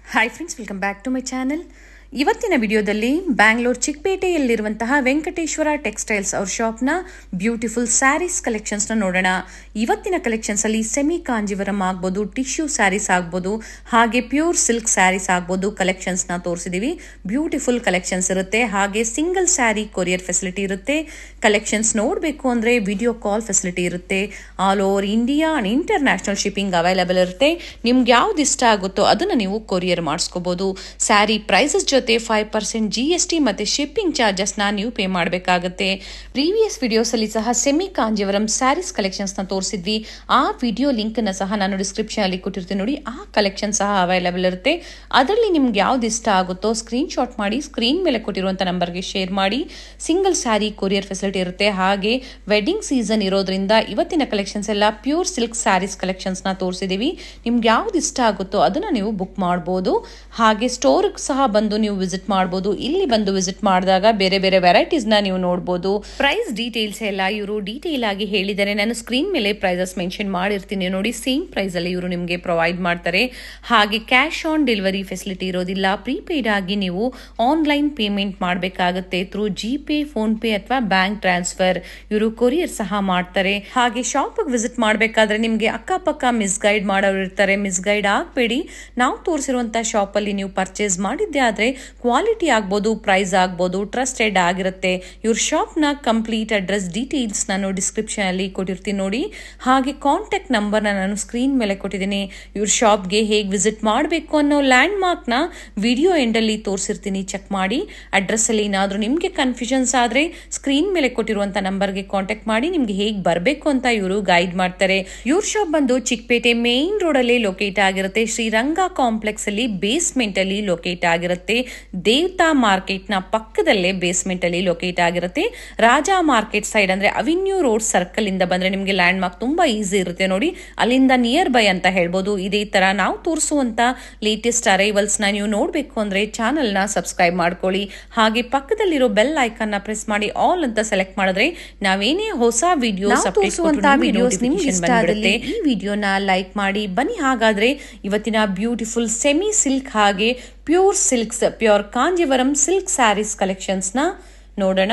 Hi friends welcome back to my channel ಇವತ್ತಿನ ವಿಡಿಯೋದಲ್ಲಿ Bangalore ಚಿಕ್ಕಪೇಟೆಯಲ್ಲಿರುವಂತಹ Venkateshwara textiles ಅವ್ರ ಶಾಪ್ನ ಬ್ಯೂಟಿಫುಲ್ ಸ್ಯಾರೀಸ್ ಕಲೆಕ್ಷನ್ಸ್ನ ನೋಡೋಣ ಇವತ್ತಿನ ಕಲೆಕ್ಷನ್ಸಲ್ಲಿ ಸೆಮಿ ಕಾಂಜಿವರಂ ಆಗ್ಬೋದು ಟಿಶ್ಯೂ ಸ್ಯಾರೀಸ್ ಆಗ್ಬೋದು ಹಾಗೆ ಪ್ಯೂರ್ ಸಿಲ್ಕ್ ಸ್ಯಾರೀಸ್ ಆಗ್ಬೋದು ಕಲೆಕ್ಷನ್ಸ್ನ ತೋರಿಸಿದ್ದೀವಿ ಬ್ಯೂಟಿಫುಲ್ ಕಲೆಕ್ಷನ್ಸ್ ಇರುತ್ತೆ ಹಾಗೆ ಸಿಂಗಲ್ ಸ್ಯಾರಿ ಕೊರಿಯರ್ ಫೆಸಿಲಿಟಿ ಇರುತ್ತೆ ಕಲೆಕ್ಷನ್ಸ್ ನೋಡಬೇಕು ಅಂದರೆ ವಿಡಿಯೋ ಕಾಲ್ ಫೆಸಿಲಿಟಿ ಇರುತ್ತೆ all over India and international shipping available ಇರುತ್ತೆ ನಿಮ್ಗೆ ಯಾವ್ದು ಇಷ್ಟ ಆಗುತ್ತೋ ಅದನ್ನು ನೀವು ಕೊರಿಯರ್ ಮಾಡಿಸ್ಕೋಬೋದು ಸ್ಯಾರಿ ಪ್ರೈಸಸ್ ಜೊತೆ five percent G S T ಮತ್ತು ಶಿಪ್ಪಿಂಗ್ ಚಾರ್ಜಸ್ನ ನೀವು ಪೇ ಮಾಡಬೇಕಾಗುತ್ತೆ ಪ್ರೀವಿಯಸ್ ವಿಡಿಯೋಸಲ್ಲಿ ಸಹ ಸೆಮಿ ಕಾಂಜಿವರಂ ಸ್ಯಾರೀಸ್ ಕಲೆಕ್ಷನ್ಸ್ನ ತೋರಿಸಿದ್ವಿ ಆ ವಿಡಿಯೋ ಲಿಂಕನ್ನು ಸಹ ನಾನು ಡಿಸ್ಕ್ರಿಪ್ಷನಲ್ಲಿ ಕೊಟ್ಟಿರ್ತೀನಿ ನೋಡಿ ಆ ಕಲೆಕ್ಷನ್ ಸಹ ಅವೈಲಬಲ್ ಇರುತ್ತೆ ಅದರಲ್ಲಿ ನಿಮ್ಗೆ ಯಾವ್ದು ಇಷ್ಟ ಆಗುತ್ತೋ ಸ್ಕ್ರೀನ್ ಶಾಟ್ ಮಾಡಿ ಸ್ಕ್ರೀನ್ ಮೇಲೆ ಕೊಟ್ಟಿರುವಂಥ ನಂಬರ್ಗೆ ಶೇರ್ ಮಾಡಿ ಸಿಂಗಲ್ ಸ್ಯಾರಿ ಕೊರಿಯರ್ ಫೆಸಿಲಿಟಿ ಇರುತ್ತೆ ಹಾಗೆ ವೆಡ್ಡಿಂಗ್ ಸೀಸನ್ ಇರೋದ್ರಿಂದ ಇವತ್ತಿನ ಕಲೆಕ್ಷನ್ಸ್ ಎಲ್ಲ ಪ್ಯೂರ್ ಸಿಲ್ಕ್ ಸ್ಯಾರೀಸ್ ಕಲೆಕ್ಷನ್ಸ್ನ ತೋರಿಸಿದ್ದೀವಿ ನಿಮ್ಗೆ ಯಾವ್ದು ಇಷ್ಟ ಆಗುತ್ತೋ ಅದನ್ನು ನೀವು ಬುಕ್ ಮಾಡ್ಬೋದು ಹಾಗೆ ಸ್ಟೋರ್ಗೆ ಸಹ ಬಂದು ನೀವು ವಿಸಿಟ್ ಮಾಡ್ಬೋದು ಇಲ್ಲಿ ಬಂದು ವಿಸಿಟ್ ಮಾಡಿದಾಗ ಬೇರೆ ಬೇರೆ ವೆರೈಟೀಸ್ನ ನೀವು ನೋಡ್ಬೋದು ಪ್ರೈಸ್ ಡೀಟೇಲ್ಸ್ ಎಲ್ಲ ಇವರು ಡೀಟೇಲ್ ಆಗಿ ಹೇಳಿದ್ದಾರೆ ನಾನು ಸ್ಕ್ರೀನ್ ಮೇಲೆ ಪ್ರೈಸಸ್ ಮೆನ್ಷನ್ ಮಾಡಿರ್ತೀನಿ ನೋಡಿ ಸೇಮ್ ಪ್ರೈಸಲ್ಲಿ ಇವರು ನಿಮಗೆ ಪ್ರೊವೈಡ್ ಮಾಡ್ತಾರೆ ಹಾಗೆ ಕ್ಯಾಶ್ ಆನ್ ಡೆಲಿವರಿ ಫೆಸಿಲಿಟಿ ಇರೋದಿಲ್ಲ ಪ್ರೀಪೇಯ್ಡ್ ಆಗಿ ನೀವು ಆನ್ಲೈನ್ ಪೇಮೆಂಟ್ ಮಾಡಬೇಕಾಗುತ್ತೆ through G pay PhonePe ಅಥವಾ ಬ್ಯಾಂಕ್ ಟ್ರಾನ್ಸ್ಫರ್ ಇವರು ಕೊರಿಯರ್ ಸಹ ಮಾಡ್ತಾರೆ ಹಾಗೆ ಶಾಪಿಗೆ ವಿಸಿಟ್ ಮಾಡಬೇಕಾದ್ರೆ ನಿಮಗೆ ಅಕ್ಕಪಕ್ಕ ಮಿಸ್ಗೈಡ್ ಮಾಡೋರು ಇರ್ತಾರೆ ಮಿಸ್ಗೈಡ್ ಆಗಬೇಡಿ ನಾವು ತೋರಿಸಿರುವಂಥ ಶಾಪಲ್ಲಿ ನೀವು ಪರ್ಚೇಸ್ ಮಾಡಿದ್ದೆ ಆದರೆ ಕ್ವಾಲಿಟಿ ಆಗ್ಬೋದು ಪ್ರೈಸ್ ಆಗ್ಬೋದು ಟ್ರಸ್ಟೆಡ್ ಆಗಿರುತ್ತೆ ಇವ್ರ ಶಾಪ್ನ ಕಂಪ್ಲೀಟ್ ಅಡ್ರೆಸ್ ಡೀಟೇಲ್ಸ್ ನಾನು ಡಿಸ್ಕ್ರಿಪ್ಷನಲ್ಲಿ ಕೊಟ್ಟಿರ್ತೀನಿ ನೋಡಿ ಹಾಗೆ ಕಾಂಟ್ಯಾಕ್ಟ್ ನಂಬರ್ನ ನಾನು ಸ್ಕ್ರೀನ್ ಮೇಲೆ ಕೊಟ್ಟಿದ್ದೀನಿ ಇವ್ರ ಶಾಪ್ಗೆ ಹೇಗೆ ವಿಸಿಟ್ ಮಾಡಬೇಕು ಅನ್ನೋ ಲ್ಯಾಂಡ್ ಮಾರ್ಕ್ನ ವಿಡಿಯೋ ಎಂಡಲ್ಲಿ ತೋರಿಸಿರ್ತೀನಿ ಚೆಕ್ ಮಾಡಿ ಅಡ್ರೆಸ್ಸಲ್ಲಿ ಏನಾದರೂ ನಿಮಗೆ ಕನ್ಫ್ಯೂಷನ್ಸ್ ಆದರೆ ಸ್ಕ್ರೀನ್ ಮೇಲೆ ಕೊಟ್ಟಿರುವಂಥ ನಂಬರ್ಗೆ ಕಾಂಟ್ಯಾಕ್ಟ್ ಮಾಡಿ ನಿಮಗೆ ಹೇಗೆ ಬರಬೇಕು ಅಂತ ಇವರು ಗೈಡ್ ಮಾಡ್ತಾರೆ ಇವ್ರ ಶಾಪ್ ಬಂದು ಚಿಕ್ಕಪೇಟೆ ಮೇನ್ ರೋಡಲ್ಲಿ ಲೊಕೇಟ್ ಆಗಿರುತ್ತೆ ಶ್ರೀರಂಗ ಕಾಂಪ್ಲೆಕ್ಸ್ ಅಲ್ಲಿ ಬೇಸ್ಮೆಂಟ್ ಅಲ್ಲಿ ಲೊಕೇಟ್ ಆಗಿರುತ್ತೆ ದೇವತಾ ಮಾರ್ಕೆಟ್ ನ ಪಕ್ಕದಲ್ಲೇ ಬೇಸ್ಮೆಂಟ್ ಅಲ್ಲಿ ಲೊಕೇಟ್ ಆಗಿರುತ್ತೆ ರಾಜಾ ಮಾರ್ಕೆಟ್ ಸೈಡ್ ಅಂದ್ರೆ ಅವಿನ್ಯೂ ರೋಡ್ ಸರ್ಕಲ್ ಇಂದ ಬಂದ್ರೆ ನಿಮಗೆ ಲ್ಯಾಂಡ್ ಮಾರ್ಕ್ ತುಂಬಾ ಈಸಿ ಇರುತ್ತೆ ನೋಡಿ ಅಲ್ಲಿಂದ ನಿಯರ್ ಬೈ ಅಂತ ಹೇಳ್ಬೋದು ಇದೇ ತರ ನಾವು ತೋರಿಸುವಂತ ಲೇಟೆಸ್ಟ್ ಅರೈವಲ್ಸ್ ನ ನೀವು ನೋಡಬೇಕು ಅಂದ್ರೆ ಚಾನಲ್ ನ ಸಬ್ಸ್ಕ್ರೈಬ್ ಮಾಡ್ಕೊಳ್ಳಿ ಹಾಗೆ ಪಕ್ಕದಲ್ಲಿರೋ ಬೆಲ್ ಐಕನ್ ನ ಪ್ರೆಸ್ ಮಾಡಿ ಆಲ್ ಅಂತ ಸೆಲೆಕ್ಟ್ ಮಾಡಿದ್ರೆ ನಾವೇನೇ ಹೊಸ ವಿಡಿಯೋಸ್ ವಿಡಿಯೋಸ್ ನಿಮ್ಗೆ ಇಷ್ಟ ಆದಲ್ಲಿ ಈ ವಿಡಿಯೋನ ಲೈಕ್ ಮಾಡಿ ಬನ್ನಿ ಹಾಗಾದ್ರೆ ಇವತ್ತಿನ ಬ್ಯೂಟಿಫುಲ್ ಸೆಮಿ ಸಿಲ್ಕ್ ಹಾಗೆ pure silks pure Kanjivaram silk saris collections ನ ನೋಡೋಣ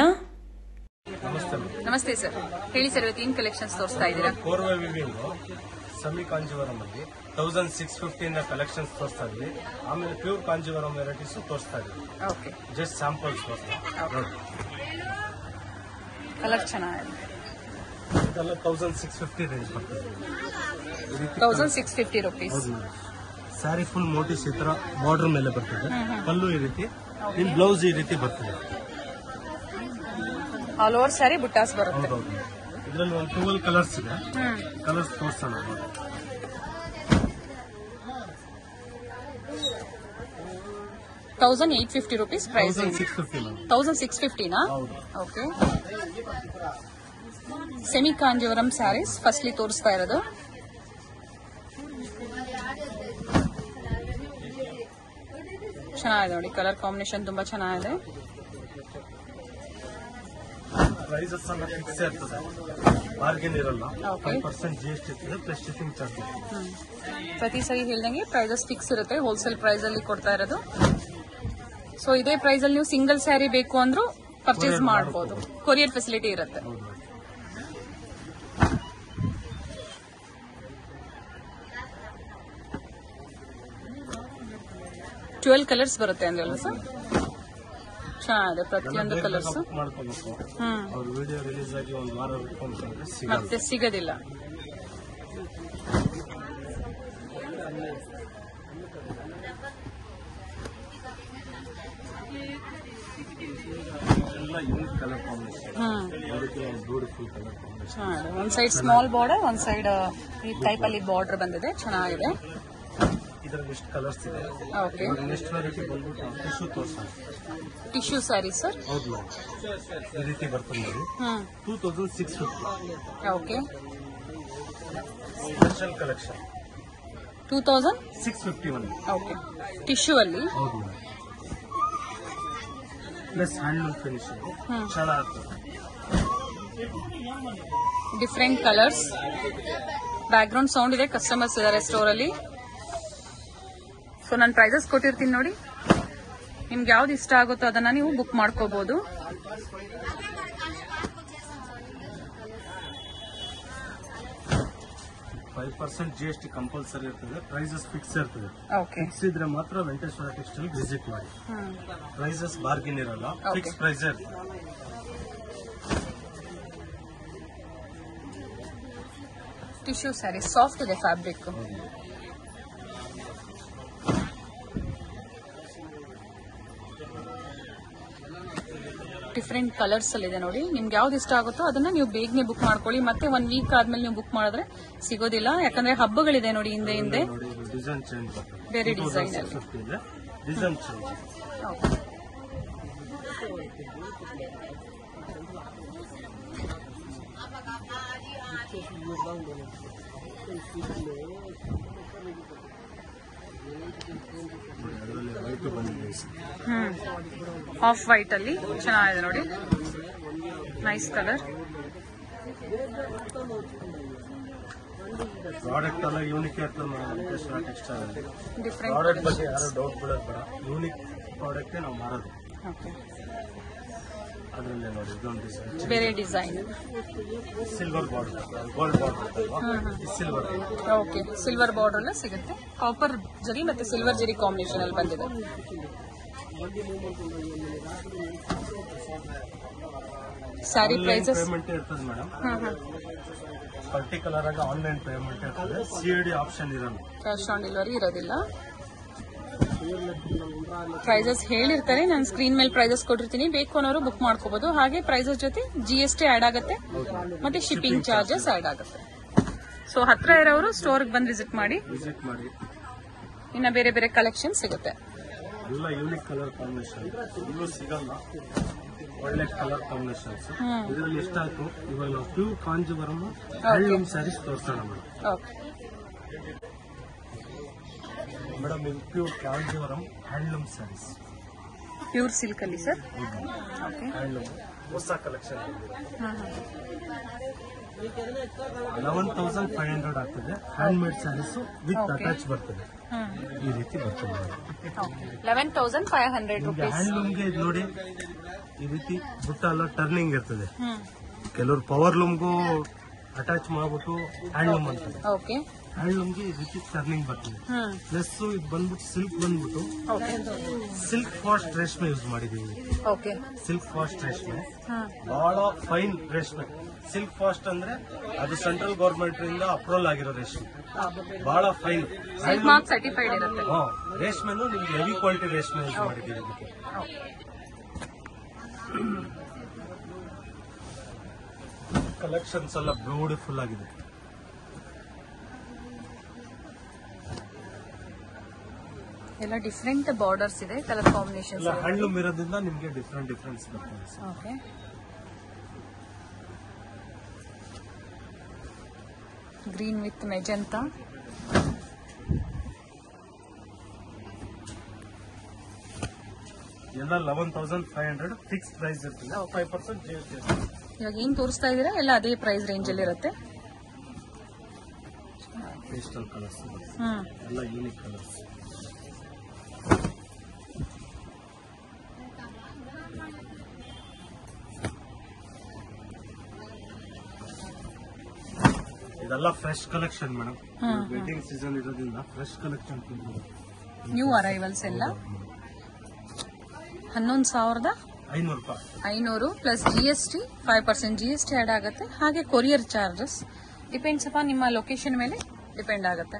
ನಮಸ್ತೆ ಸರ್ ಹೇಳಿ ಸರ್ ಇವತ್ತು ಏನ್ ಕಲೆಕ್ಷನ್ಸ್ ತೋರಿಸ್ತಾ ಇದ್ದೀರಾ ಕೋರ್ವ ವಿವಿಂಗ್ ಸೆಮಿ ಕಾಂಜಿವರಂ ಅಲ್ಲಿ ತೌಸಂಡ್ ಸಿಕ್ಸ್ ಫಿಫ್ಟಿಯಿಂದ ಕಲೆಕ್ಷನ್ಸ್ ತೋರಿಸ್ತಾ ಇದ್ವಿ ಆಮೇಲೆ ಪ್ಯೂರ್ ಕಾಂಜಿವರಂ ವೆರೈಟೀಸ್ ತೋರಿಸ್ತಾ ಇದ್ವಿ ಓಕೆ ಜಸ್ಟ್ ಸ್ಯಾಂಪಲ್ಸ್ ನೋಡಿ ಕಲರ್ ಚೆನ್ನಾಗಿದೆ ಇದೆಲ್ಲ ತೌಸಂಡ್ ಸಿಕ್ಸ್ ಫಿಫ್ಟಿ ರೇಂಜ್ ಬರ್ತದೆ ಈ ರೀತಿ ತೌಸಂಡ್ ಸಿಕ್ಸ್ ಫಿಫ್ಟಿ ರುಪೀಸ್ ಹೌದು ಸ್ಯಾರಿ ಫುಲ್ ಮೋಟಿಸ್ ಈ ತರ ಬಾರ್ಡರ್ ಮೇಲೆ ಬರ್ತದೆ ಪಲ್ಲು ಈ ರೀತಿ ನಿಮ್ ಬ್ಲೌಸ್ ಈ ರೀತಿ ಬರ್ತದೆ ಆಲ್ ಓವರ್ ಸ್ಯಾರಿ ಬುಟ್ಟಾಸ್ ಬರುತ್ತೆ ಹೌದೌದು ಇದರಲ್ಲಿ ಒಂದು ಟುವೆಲ್ ಕಲರ್ಸ್ ಇದೆ ಕಲರ್ಸ್ ತೋರಿಸೋಣ thousand eight fifty rupees price thousand six fifty thousand six ಫಿಫ್ಟಿನಾ ಹೌದು okay semi Kanjivaram saris firstly ತೋರಿಸ್ತಾ ಇರೋದು ಚೆನ್ನಾಗಿದೆ ನೋಡಿ ಕಲರ್ ಕಾಂಬಿನೇಷನ್ ತುಂಬಾ ಚೆನ್ನಾಗಿದೆ ಪ್ರೈಸಸ್ ಎಲ್ಲ ಫಿಕ್ಸ್ ಇರ್ತದೆ ಬಾರ್ಗೇನ್ ಇರಲ್ಲ Okay. Five percent G S T ಇರ್ತದೆ ಪ್ಲಸ್ ಶಿಪ್ಪಿಂಗ್ ಚಾರ್ಜ್ ಹ್ಮ್. ಪ್ರತಿ ಸರಿ ಹೇಳ್ದಂಗೆ ಪ್ರೈಸಸ್ ಫಿಕ್ಸ್ ಇರುತ್ತೆ ಹೋಲ್ಸೇಲ್ ಪ್ರೈಸ್ ಅಲ್ಲಿ ಕೊಡ್ತಾ ಇರೋದು ಸೊ ಇದೇ ಪ್ರೈಸ್ ಅಲ್ಲಿ ನೀವು ಸಿಂಗಲ್ ಸ್ಯಾರಿ ಬೇಕು ಅಂದ್ರೂ ಪರ್ಚೇಸ್ Courier ಮಾಡಬಹುದು ಕೊರಿಯರ್ ಫೆಸಿಲಿಟಿ ಇರುತ್ತೆ ಹೌದು ಟ್ವೆಲ್ ಕಲರ್ಸ್ ಬರುತ್ತೆ ಅಂದ್ರಲ್ಲ ಸರ್ ಚೆನ್ನಾಗಿದೆ ಪ್ರತಿಯೊಂದು ಕಲರ್ಸ್ ಬುಕ್ ಮಾಡ್ಕೋಬೇಕು ಹ್ಮ್ ಅವ್ರ ವಿಡಿಯೋ ರಿಲೀಸ್ ಆಗಿ ಒಂದು ವಾರ ಬಿಟ್ಕೊಂಡ್ರೆ ಸಿಗಲ್ಲ ಮತ್ತೆ ಸಿಗೋದಿಲ್ಲ ಎಲ್ಲ ಯೂನಿಕ್ ಕಲರ್ ಕಾಂಬಿನೇಷನ್ ಹ್ಮ್ ಅದಕ್ಕೆ ಒಂದು ಬ್ಯೂಟಿಫುಲ್ ಕಲರ್ ಕಾಂಬಿನೇಷನ್ ಚೆನ್ನಾಗಿದೆ ಒಂದ್ ಸೈಡ್ ಸ್ಮಾಲ್ ಬಾರ್ಡರ್ ಒಂದ್ ಸೈಡ್ ಈ ಟೈಪ್ ಅಲ್ಲಿ ಬಾರ್ಡರ್ ಬಂದಿದೆ ಚೆನ್ನಾಗಿದೆ ಇದರಲ್ಲಿ ಎಷ್ಟು ಕಲರ್ಸ್ ಇದೆ ಓಕೆ ನೆಕ್ಸ್ಟ್ ವೆರೈಟಿ ಬಂದ್ಬಿಟ್ಟು ಟಿಶ್ಯೂ ತೋರ್ಸೋಣ ಟಿಶ್ಯೂ ಸ್ಯಾರಿ ಸರ್ ಹೌದು ಮೇಡಮ್ ಈ ರೀತಿ ಬರ್ತದೆ ನೋಡಿ hmm two thousand six fifty okay special collection two thousand six fifty one okay tissue ಅಲ್ಲಿ ಹೌದು madam plus handloom finishing hmm. ಚೆನ್ನಾಗಿರ್ತದೆ different colours background sound ಇದೆ ಕಸ್ಟಮರ್ಸ್ ಇದಾರೆ ಸ್ಟೋರ್ ಅಲ್ಲಿ ಸೊ ನಾನು ಪ್ರೈಸಸ್ ಕೊಟ್ಟಿರ್ತೀನಿ ನೋಡಿ ನಿಮ್ಗೆ ಯಾವ್ದು ಇಷ್ಟ ಆಗುತ್ತೋ ಅದನ್ನ ನೀವು ಬುಕ್ ಮಾಡ್ಕೋಬಹುದು five percent G S T compulsory ಇರ್ತದೆ ಪ್ರೈಸಸ್ ಫಿಕ್ಸ್ ಇರ್ತದೆ ಓಕೆ ಫಿಕ್ಸ್ ಇದ್ರೆ ಮಾತ್ರ ವೆಂಕಟೇಶ್ವರ ಟೆಕ್ಸ್ಟೈಲ್ ವಿಸಿಟ್ ಮಾಡಿ ಪ್ರೈಸಸ್ ಬಾರ್ಗಿನ್ ಇರಲ್ಲ Okay. ಫಿಕ್ಸ್ ಪ್ರೈಸ್ ಇರ್ತದೆ ಟಿಶ್ಯೂ ಸ್ಯಾರಿ ಸಾಫ್ಟ್ ಇದೆ ಫ್ಯಾಬ್ರಿಕ್ ಡಿಫ್ರೆಂಟ್ ಕಲರ್ಸ್ ಅಲ್ಲಿ ಇದೆ ನೋಡಿ ನಿಮ್ಗೆ ಯಾವ್ದು ಇಷ್ಟ ಆಗುತ್ತೋ ಅದನ್ನ ನೀವು ಬೇಗನೆ ಬುಕ್ ಮಾಡ್ಕೊಳ್ಳಿ ಮತ್ತೆ ಒನ್ ವೀಕ್ ಆದ್ಮೇಲೆ ನೀವು ಬುಕ್ ಮಾಡಿದ್ರೆ ಸಿಗೋದಿಲ್ಲ ಯಾಕಂದ್ರೆ ಹಬ್ಬಗಳಿದೆ ನೋಡಿ ಹಿಂದೆ ಹಿಂದೆ ನೋಡಿ ಡಿಸೈನ್ ಚೇಂಜ್ ಬರ್ತದೆ ಬೇರೆ design ಅಲ್ಲಿ. ಫಿಫ್ಟಿ ಇದೆ ಡಿಸೈನ್ ಚೇಂಜ್ ಅದರಲ್ಲಿ ವೈಟ್ ಬಂದಿದೆ ಈ ಸಲ. ಹ್ಮ್ ಆಫ್ ವೈಟ್ ಅಲ್ಲಿ ಚೆನ್ನಾಗಿದೆ ನೋಡಿ ನೈಸ್ ಕಲರ್ ಪ್ರಾಡಕ್ಟ್ ಎಲ್ಲ ಯೂನಿಕ್ ಇರ್ತದೆ ನಮ್ಮ ವೆಂಕಟೇಶ್ವರ ಟೆಕ್ಸ್ಟೈಲ್ ಅಲ್ಲಿ ಡಿಫ್ರೆಂಟ್ ಪ್ರಾಡಕ್ಟ್ ಬಗ್ಗೆ ಯಾರು ಡೌಟ್ ಬಿಡೋದು ಬೇಡ ಯೂನಿಕ್ ಪ್ರಾಡಕ್ಟೇ ನಾವು ಮಾರೋದು ಓಕೆ ಅದರಲ್ಲೇ ನೋಡಿ ಇದೊಂದು ಡಿಸೈನ್ ಬೇರೆ design silver border gold border ಈ ಸಿಲ್ವರ್ ಓಕೆ ಸಿಲ್ವರ್ ಬಾರ್ಡರ್ ಎಲ್ಲ ಸಿಗುತ್ತೆ ಕಾಪರ್ ಜರಿ ಮತ್ತೆ ಸಿಲ್ವರ್ ಜರಿ ಕಾಂಬಿನೇಷನ್ ಅಲ್ಲಿ ಬಂದಿದೆ ಸ್ಯಾರಿ ಪ್ರೈಸಸ್ ಪೇಮೆಂಟ್ ಇರ್ತದೆ ಮೇಡಮ್ ಹ್ಮ್ ಹ್ಮ್ ಪರ್ಟಿಕ್ಯುಲರ್ ಆಗಿ ಆನ್ಲೈನ್ ಪೇಮೆಂಟ್ ಇರ್ತದೆ ಸಿ ಡಿ ಆಪ್ಷನ್ ಇರಲ್ಲ ಕ್ಯಾಶ್ ಆನ್ ಡೆಲಿವರಿ ಇರೋದಿಲ್ಲ ಪ್ರೈಸಸ್ ಹೇಳಿರ್ತಾರೆ ನಾನು ಸ್ಕ್ರೀನ್ ಮೇಲೆ ಪ್ರೈಸಸ್ ಕೊಟ್ಟಿರ್ತೀನಿ ಬೇಕು ಅನ್ನೋರು ಬುಕ್ ಮಾಡ್ಕೋಬಹುದು ಹಾಗೆ ಪ್ರೈಸಸ್ ಜೊತೆ ಜಿ ಎಸ್ ಟಿ ಆಡ್ ಆಗುತ್ತೆ ಮತ್ತೆ ಶಿಪ್ಪಿಂಗ್ ಚಾರ್ಜಸ್ ಆಡ್ ಆಗುತ್ತೆ ಸೊ ಹತ್ರ ಇರೋರು ಸ್ಟೋರ್ಗೆ ಬಂದು ವಿಸಿಟ್ ಮಾಡಿ ವಿಸಿಟ್ ಮಾಡಿ ಇನ್ನ ಬೇರೆ ಬೇರೆ ಕಲೆಕ್ಷನ್ ಸಿಗುತ್ತೆ ಎಲ್ಲ ಯೂನಿಕ್ ಕಲರ್ ಕಾಂಬಿನೇಷನ್ ಇವು ಸಿಗಲ್ಲ ಒಳ್ಳೆ ಕಲರ್ ಕಾಂಬಿನೇಷನ್ಸ್ ಹ್ಮ್. ಇದರಲ್ಲಿ ಎಷ್ಟಾಯ್ತು ಇವಾಗ ನಾವು ಪ್ಯೂರ್ ಕಾಂಜಿವರಂ ಹ್ಯಾಂಡ್ಲೂಮ್ ಸ್ಯಾರೀಸ್ ತೋರಿಸೋಣ ಮೇಡಮ್ ಓಕೆ ಮೇಡಮ್ ಇದು pure Kanjeevaram handloom saris pure silk ಅಲ್ಲಿ ಸರ್ ಓಕೆ ಹ್ಯಾಂಡ್ಲೂಮ್ ಹೊಸ collection eleven thousand five hundred ಆಗ್ತದೆ hand made saris with Okay. Attach ಬರ್ತದೆ ಈ ರೀತಿ ಬರ್ತದೆ madam. Eleven thousand five hundred ನಿಮ್ಗೆ ರುಪೀಸ್ ಹ್ಯಾಂಡ್ಲೂಮ್ಗೆ ಇದು ನೋಡಿ ಈ ರೀತಿ ಬುಟ್ಟ ಎಲ್ಲ ಟರ್ನಿಂಗ್ ಇರ್ತದೆ ಹ್ಮ್ ಕೆಲವರು ಪವರ್ ಲೂಮ್ಗೂ ಅಟ್ಯಾಚ್ ಮಾಡ್ಬಿಟ್ಟು ಹ್ಯಾಂಡ್ಲೂಮ್ ಅಂತಾರೆ ಓಕೆ ಹ್ಯಾಂಡ್ಲೂಮ್ಗೆ ಈ ರೀತಿ ಟರ್ನಿಂಗ್ ಬರ್ತದೆ ಹ್ಮ್ ಪ್ಲಸ್ ಇದು ಬಂದ್ಬಿಟ್ಟು ಸಿಲ್ಕ್ ಬಂದ್ಬಿಟ್ಟು ಓಕೆ ಸಿಲ್ಕ್ ಫಾಸ್ಟ್ ರೇಷ್ಮೆ ಯೂಸ್ ಮಾಡಿದೀವಿ ಓಕೆ ಸಿಲ್ಕ್ ಫಾಸ್ಟ್ ರೇಷ್ಮೆ ಹ್ಮ್ ಬಹಳ ಫೈನ್ ರೇಷ್ಮೆ ಸಿಲ್ಕ್ ಫಾಸ್ಟ್ ಅಂದ್ರೆ ಅದು ಸೆಂಟ್ರಲ್ ಗೌರ್ಮೆಂಟ್ ಇಂದ ಅಪ್ರೂವಲ್ ಆಗಿರೋ ರೇಷ್ಮೆ ಬಹಳ ಫೈನ್ ಸಿಲ್ಕ್ ಮಾರ್ಕ್ ಸರ್ಟಿಫೈಡ್ ಇರುತ್ತೆ ಹಾ ರೇಷ್ಮೆನು ನಿಮ್ಗೆ ಹೆವಿ ಕ್ವಾಲಿಟಿ ರೇಷ್ಮೆ ಯೂಸ್ ಮಾಡಿದ್ದೀವಿ ಇದಕ್ಕೆ ಕಲೆಕ್ಷನ್ಸ್ ಎಲ್ಲ ಬ್ಯೂಟಿಫುಲ್ ಆಗಿದೆ ಎಲ್ಲ ಡಿಫ್ರೆಂಟ್ ಬಾರ್ಡರ್ಸ್ ಇದೆ ಕಲರ್ ಕಾಂಬಿನೇಷನ್ಸ್ ಎಲ್ಲ ಹ್ಯಾಂಡ್ಲೂಮ್ ಇರೋದ್ರಿಂದ ನಿಮ್ಗೆ ಡಿಫ್ರೆಂಟ್ ಡಿಫ್ರೆನ್ಸ್ ಬರ್ತದೆ sir. Okay green with magenta ಎಲ್ಲ eleven thousand five hundred fix price ಇರ್ತದೆ Okay. Five percent G S T ಇವಾಗ ಏನ್ ತೋರಿಸ್ತಾ ಇದೀರಾ ಎಲ್ಲ ಅದೇ ಪ್ರೈಸ್ ರೇಂಜ್ ಅಲ್ಲಿ ಇರುತ್ತೆ ಪೇಸ್ಟಲ್ ಕಲರ್ಸ್ ಹ್ಮ್ ಎಲ್ಲ ಯೂನಿಕ್ ಕಲರ್ಸ್ ಇದೆಲ್ಲ fresh collection madam hmm, wedding season ಇರೋದ್ರಿಂದ ಫ್ರೆಶ್ ಕಲೆಕ್ಷನ್ ನ್ಯೂ ಅರೈವಲ್ಸ್ ಎಲ್ಲ ಹನ್ನೊಂದು ಸಾವಿರದ ಐನೂರು ರೂಪಾಯಿ ಐನೂರು plus G S T five percent G S T add ಆಗುತ್ತೆ ಹಾಗೆ ಕೊರಿಯರ್ ಚಾರ್ಜಸ್ ಡಿಪೆಂಡ್ಸ್ ಅಪಾನ್ ನಿಮ್ಮ ಲೊಕೇಶನ್ ಮೇಲೆ ಡಿಪೆಂಡ್ ಆಗುತ್ತೆ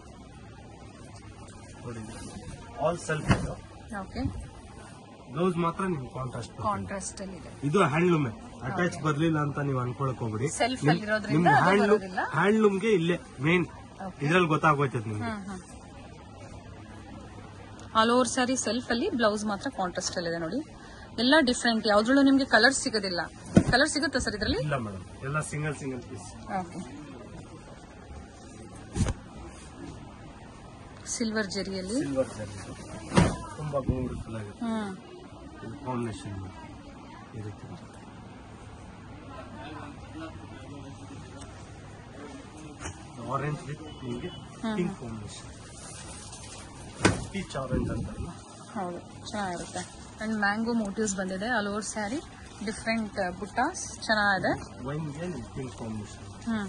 ನೋಡಿ ಆಲ್ ಸೆಲ್ಫ್ ಇದು ಓಕೆ ಬ್ಲೌಸ್ ಮಾತ್ರ ನಿಮ್ ಕಾಂಟ್ರಾಸ್ಟ್ ಕಾಂಟ್ರಾಸ್ಟ್ ಅಲ್ಲಿ ಇದೆ ಇದು ಹ್ಯಾಂಡ್ಲೂಮ್ ಅಟ್ಯಾಚ್ ಬರ್ಲಿಲ್ಲ ಅಂತ ನೀವು ಅನ್ಕೊಳಕ್ ಹೋಗ್ಬಿಡಿ Self ಅಲ್ಲಿ ಇರೋದ್ರಿಂದ ನಿಮ್ ಅದು ಹ್ಯಾಂಡ್ಲೂಮ್ ಬರೋದಿಲ್ಲ. ಹ್ಯಾಂಡ್ಲೂಮ್ಗೆ ಇಲ್ಲೇ ಮೇನ್ Okay. ಇದ್ರಲ್ಲಿ ಗೊತ್ತಾಗೋಯ್ತದೆ ನಿಮ್ಗೆ hmm hmm all over sari self ಅಲ್ಲಿ ಬ್ಲೌಸ್ ಮಾತ್ರ ಕಾಂಟ್ರಾಸ್ಟ್ ಅಲ್ಲಿ ಇದೆ ನೋಡಿ ಎಲ್ಲ ಡಿಫ್ರೆಂಟ್ ಯಾವ್ದ್ರಲ್ಲೂ ನಿಮ್ಗೆ ಕಲರ್ ಸಿಗೋದಿಲ್ಲ ಕಲರ್ ಸಿಗುತ್ತಾ ಸರ್ ಇದರಲ್ಲಿ ಇಲ್ಲ ಮೇಡಮ್ ಎಲ್ಲ single single piece okay silver ಜರಿಯಲ್ಲಿ ಸಿಲ್ವರ್ ಜರಿ ತುಂಬಾ ಬ್ಯೂಟಿಫುಲ್ ಆಗಿದೆ ಹ್ಮ್ ಇದು ಕಾಂಬಿನೇಷನ್ ಈ ರೀತಿ ಆರೆಂಜ್ ವಿತ್ ನಿಮಗೆ hmm. Pink combination peach orange ಅಂತಾರಲ್ಲ ಹೌದು ಚೆನ್ನಾಗಿರುತ್ತೆ ಅಂಡ್ ಮ್ಯಾಂಗೋ ಮೋಟಿವ್ಸ್ ಬಂದಿದೆ all over sari different buttas ಚೆನ್ನಾಗಿದೆ ವೈನ್ಗೆ ಪಿಂಕ್ ಕಾಂಬಿನೇಷನ್ ಹ್ಮ್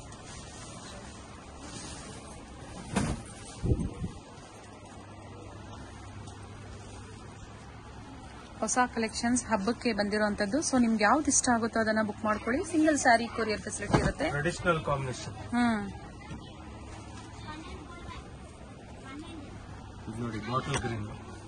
ಹೊಸ ಕಲೆಕ್ಷನ್ಸ್ ಹಬ್ಬಕ್ಕೆ ಬಂದಿರುವಂತದ್ದು ಸೊ ನಿಮ್ಗೆ ಯಾವ್ದು ಇಷ್ಟ ಆಗುತ್ತೋ ಅದನ್ನ ಬುಕ್ ಮಾಡ್ಕೊಳ್ಳಿ ಸಿಂಗಲ್ ಸ್ಯಾರಿ ಕೊರಿಯರ್ ಫೆಸಿಲಿಟಿ ಇರುತ್ತೆ ಟ್ರೆಡಿಷನಲ್ ಕಾಂಬಿನೇಷನ್ ಹ್ಮ್ ಇದು ನೋಡಿ bottle green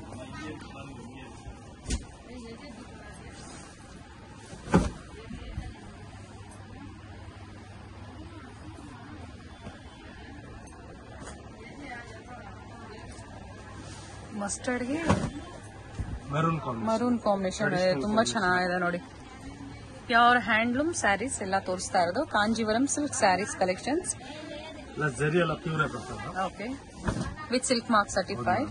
ಮಸ್ಟರ್ಡ್ಗೆ maroon combination maroon combination ಇದೆ ತುಂಬಾ ಚೆನ್ನಾಗಿದೆ ನೋಡಿ ಪ್ಯೂರ್ ಹ್ಯಾಂಡ್ಲೂಮ್ ಸ್ಯಾರೀಸ್ ಎಲ್ಲ ತೋರಿಸ್ತಾ ಇರೋದು ಕಾಂಜೀವರಂ ಸಿಲ್ಕ್ ಸ್ಯಾರೀಸ್ ಕಲೆಕ್ಷನ್ಸ್ ಇಲ್ಲ ಜರಿ ಎಲ್ಲ ಪ್ಯೂರೇ ಬರ್ತದೆ okay with silk mark certified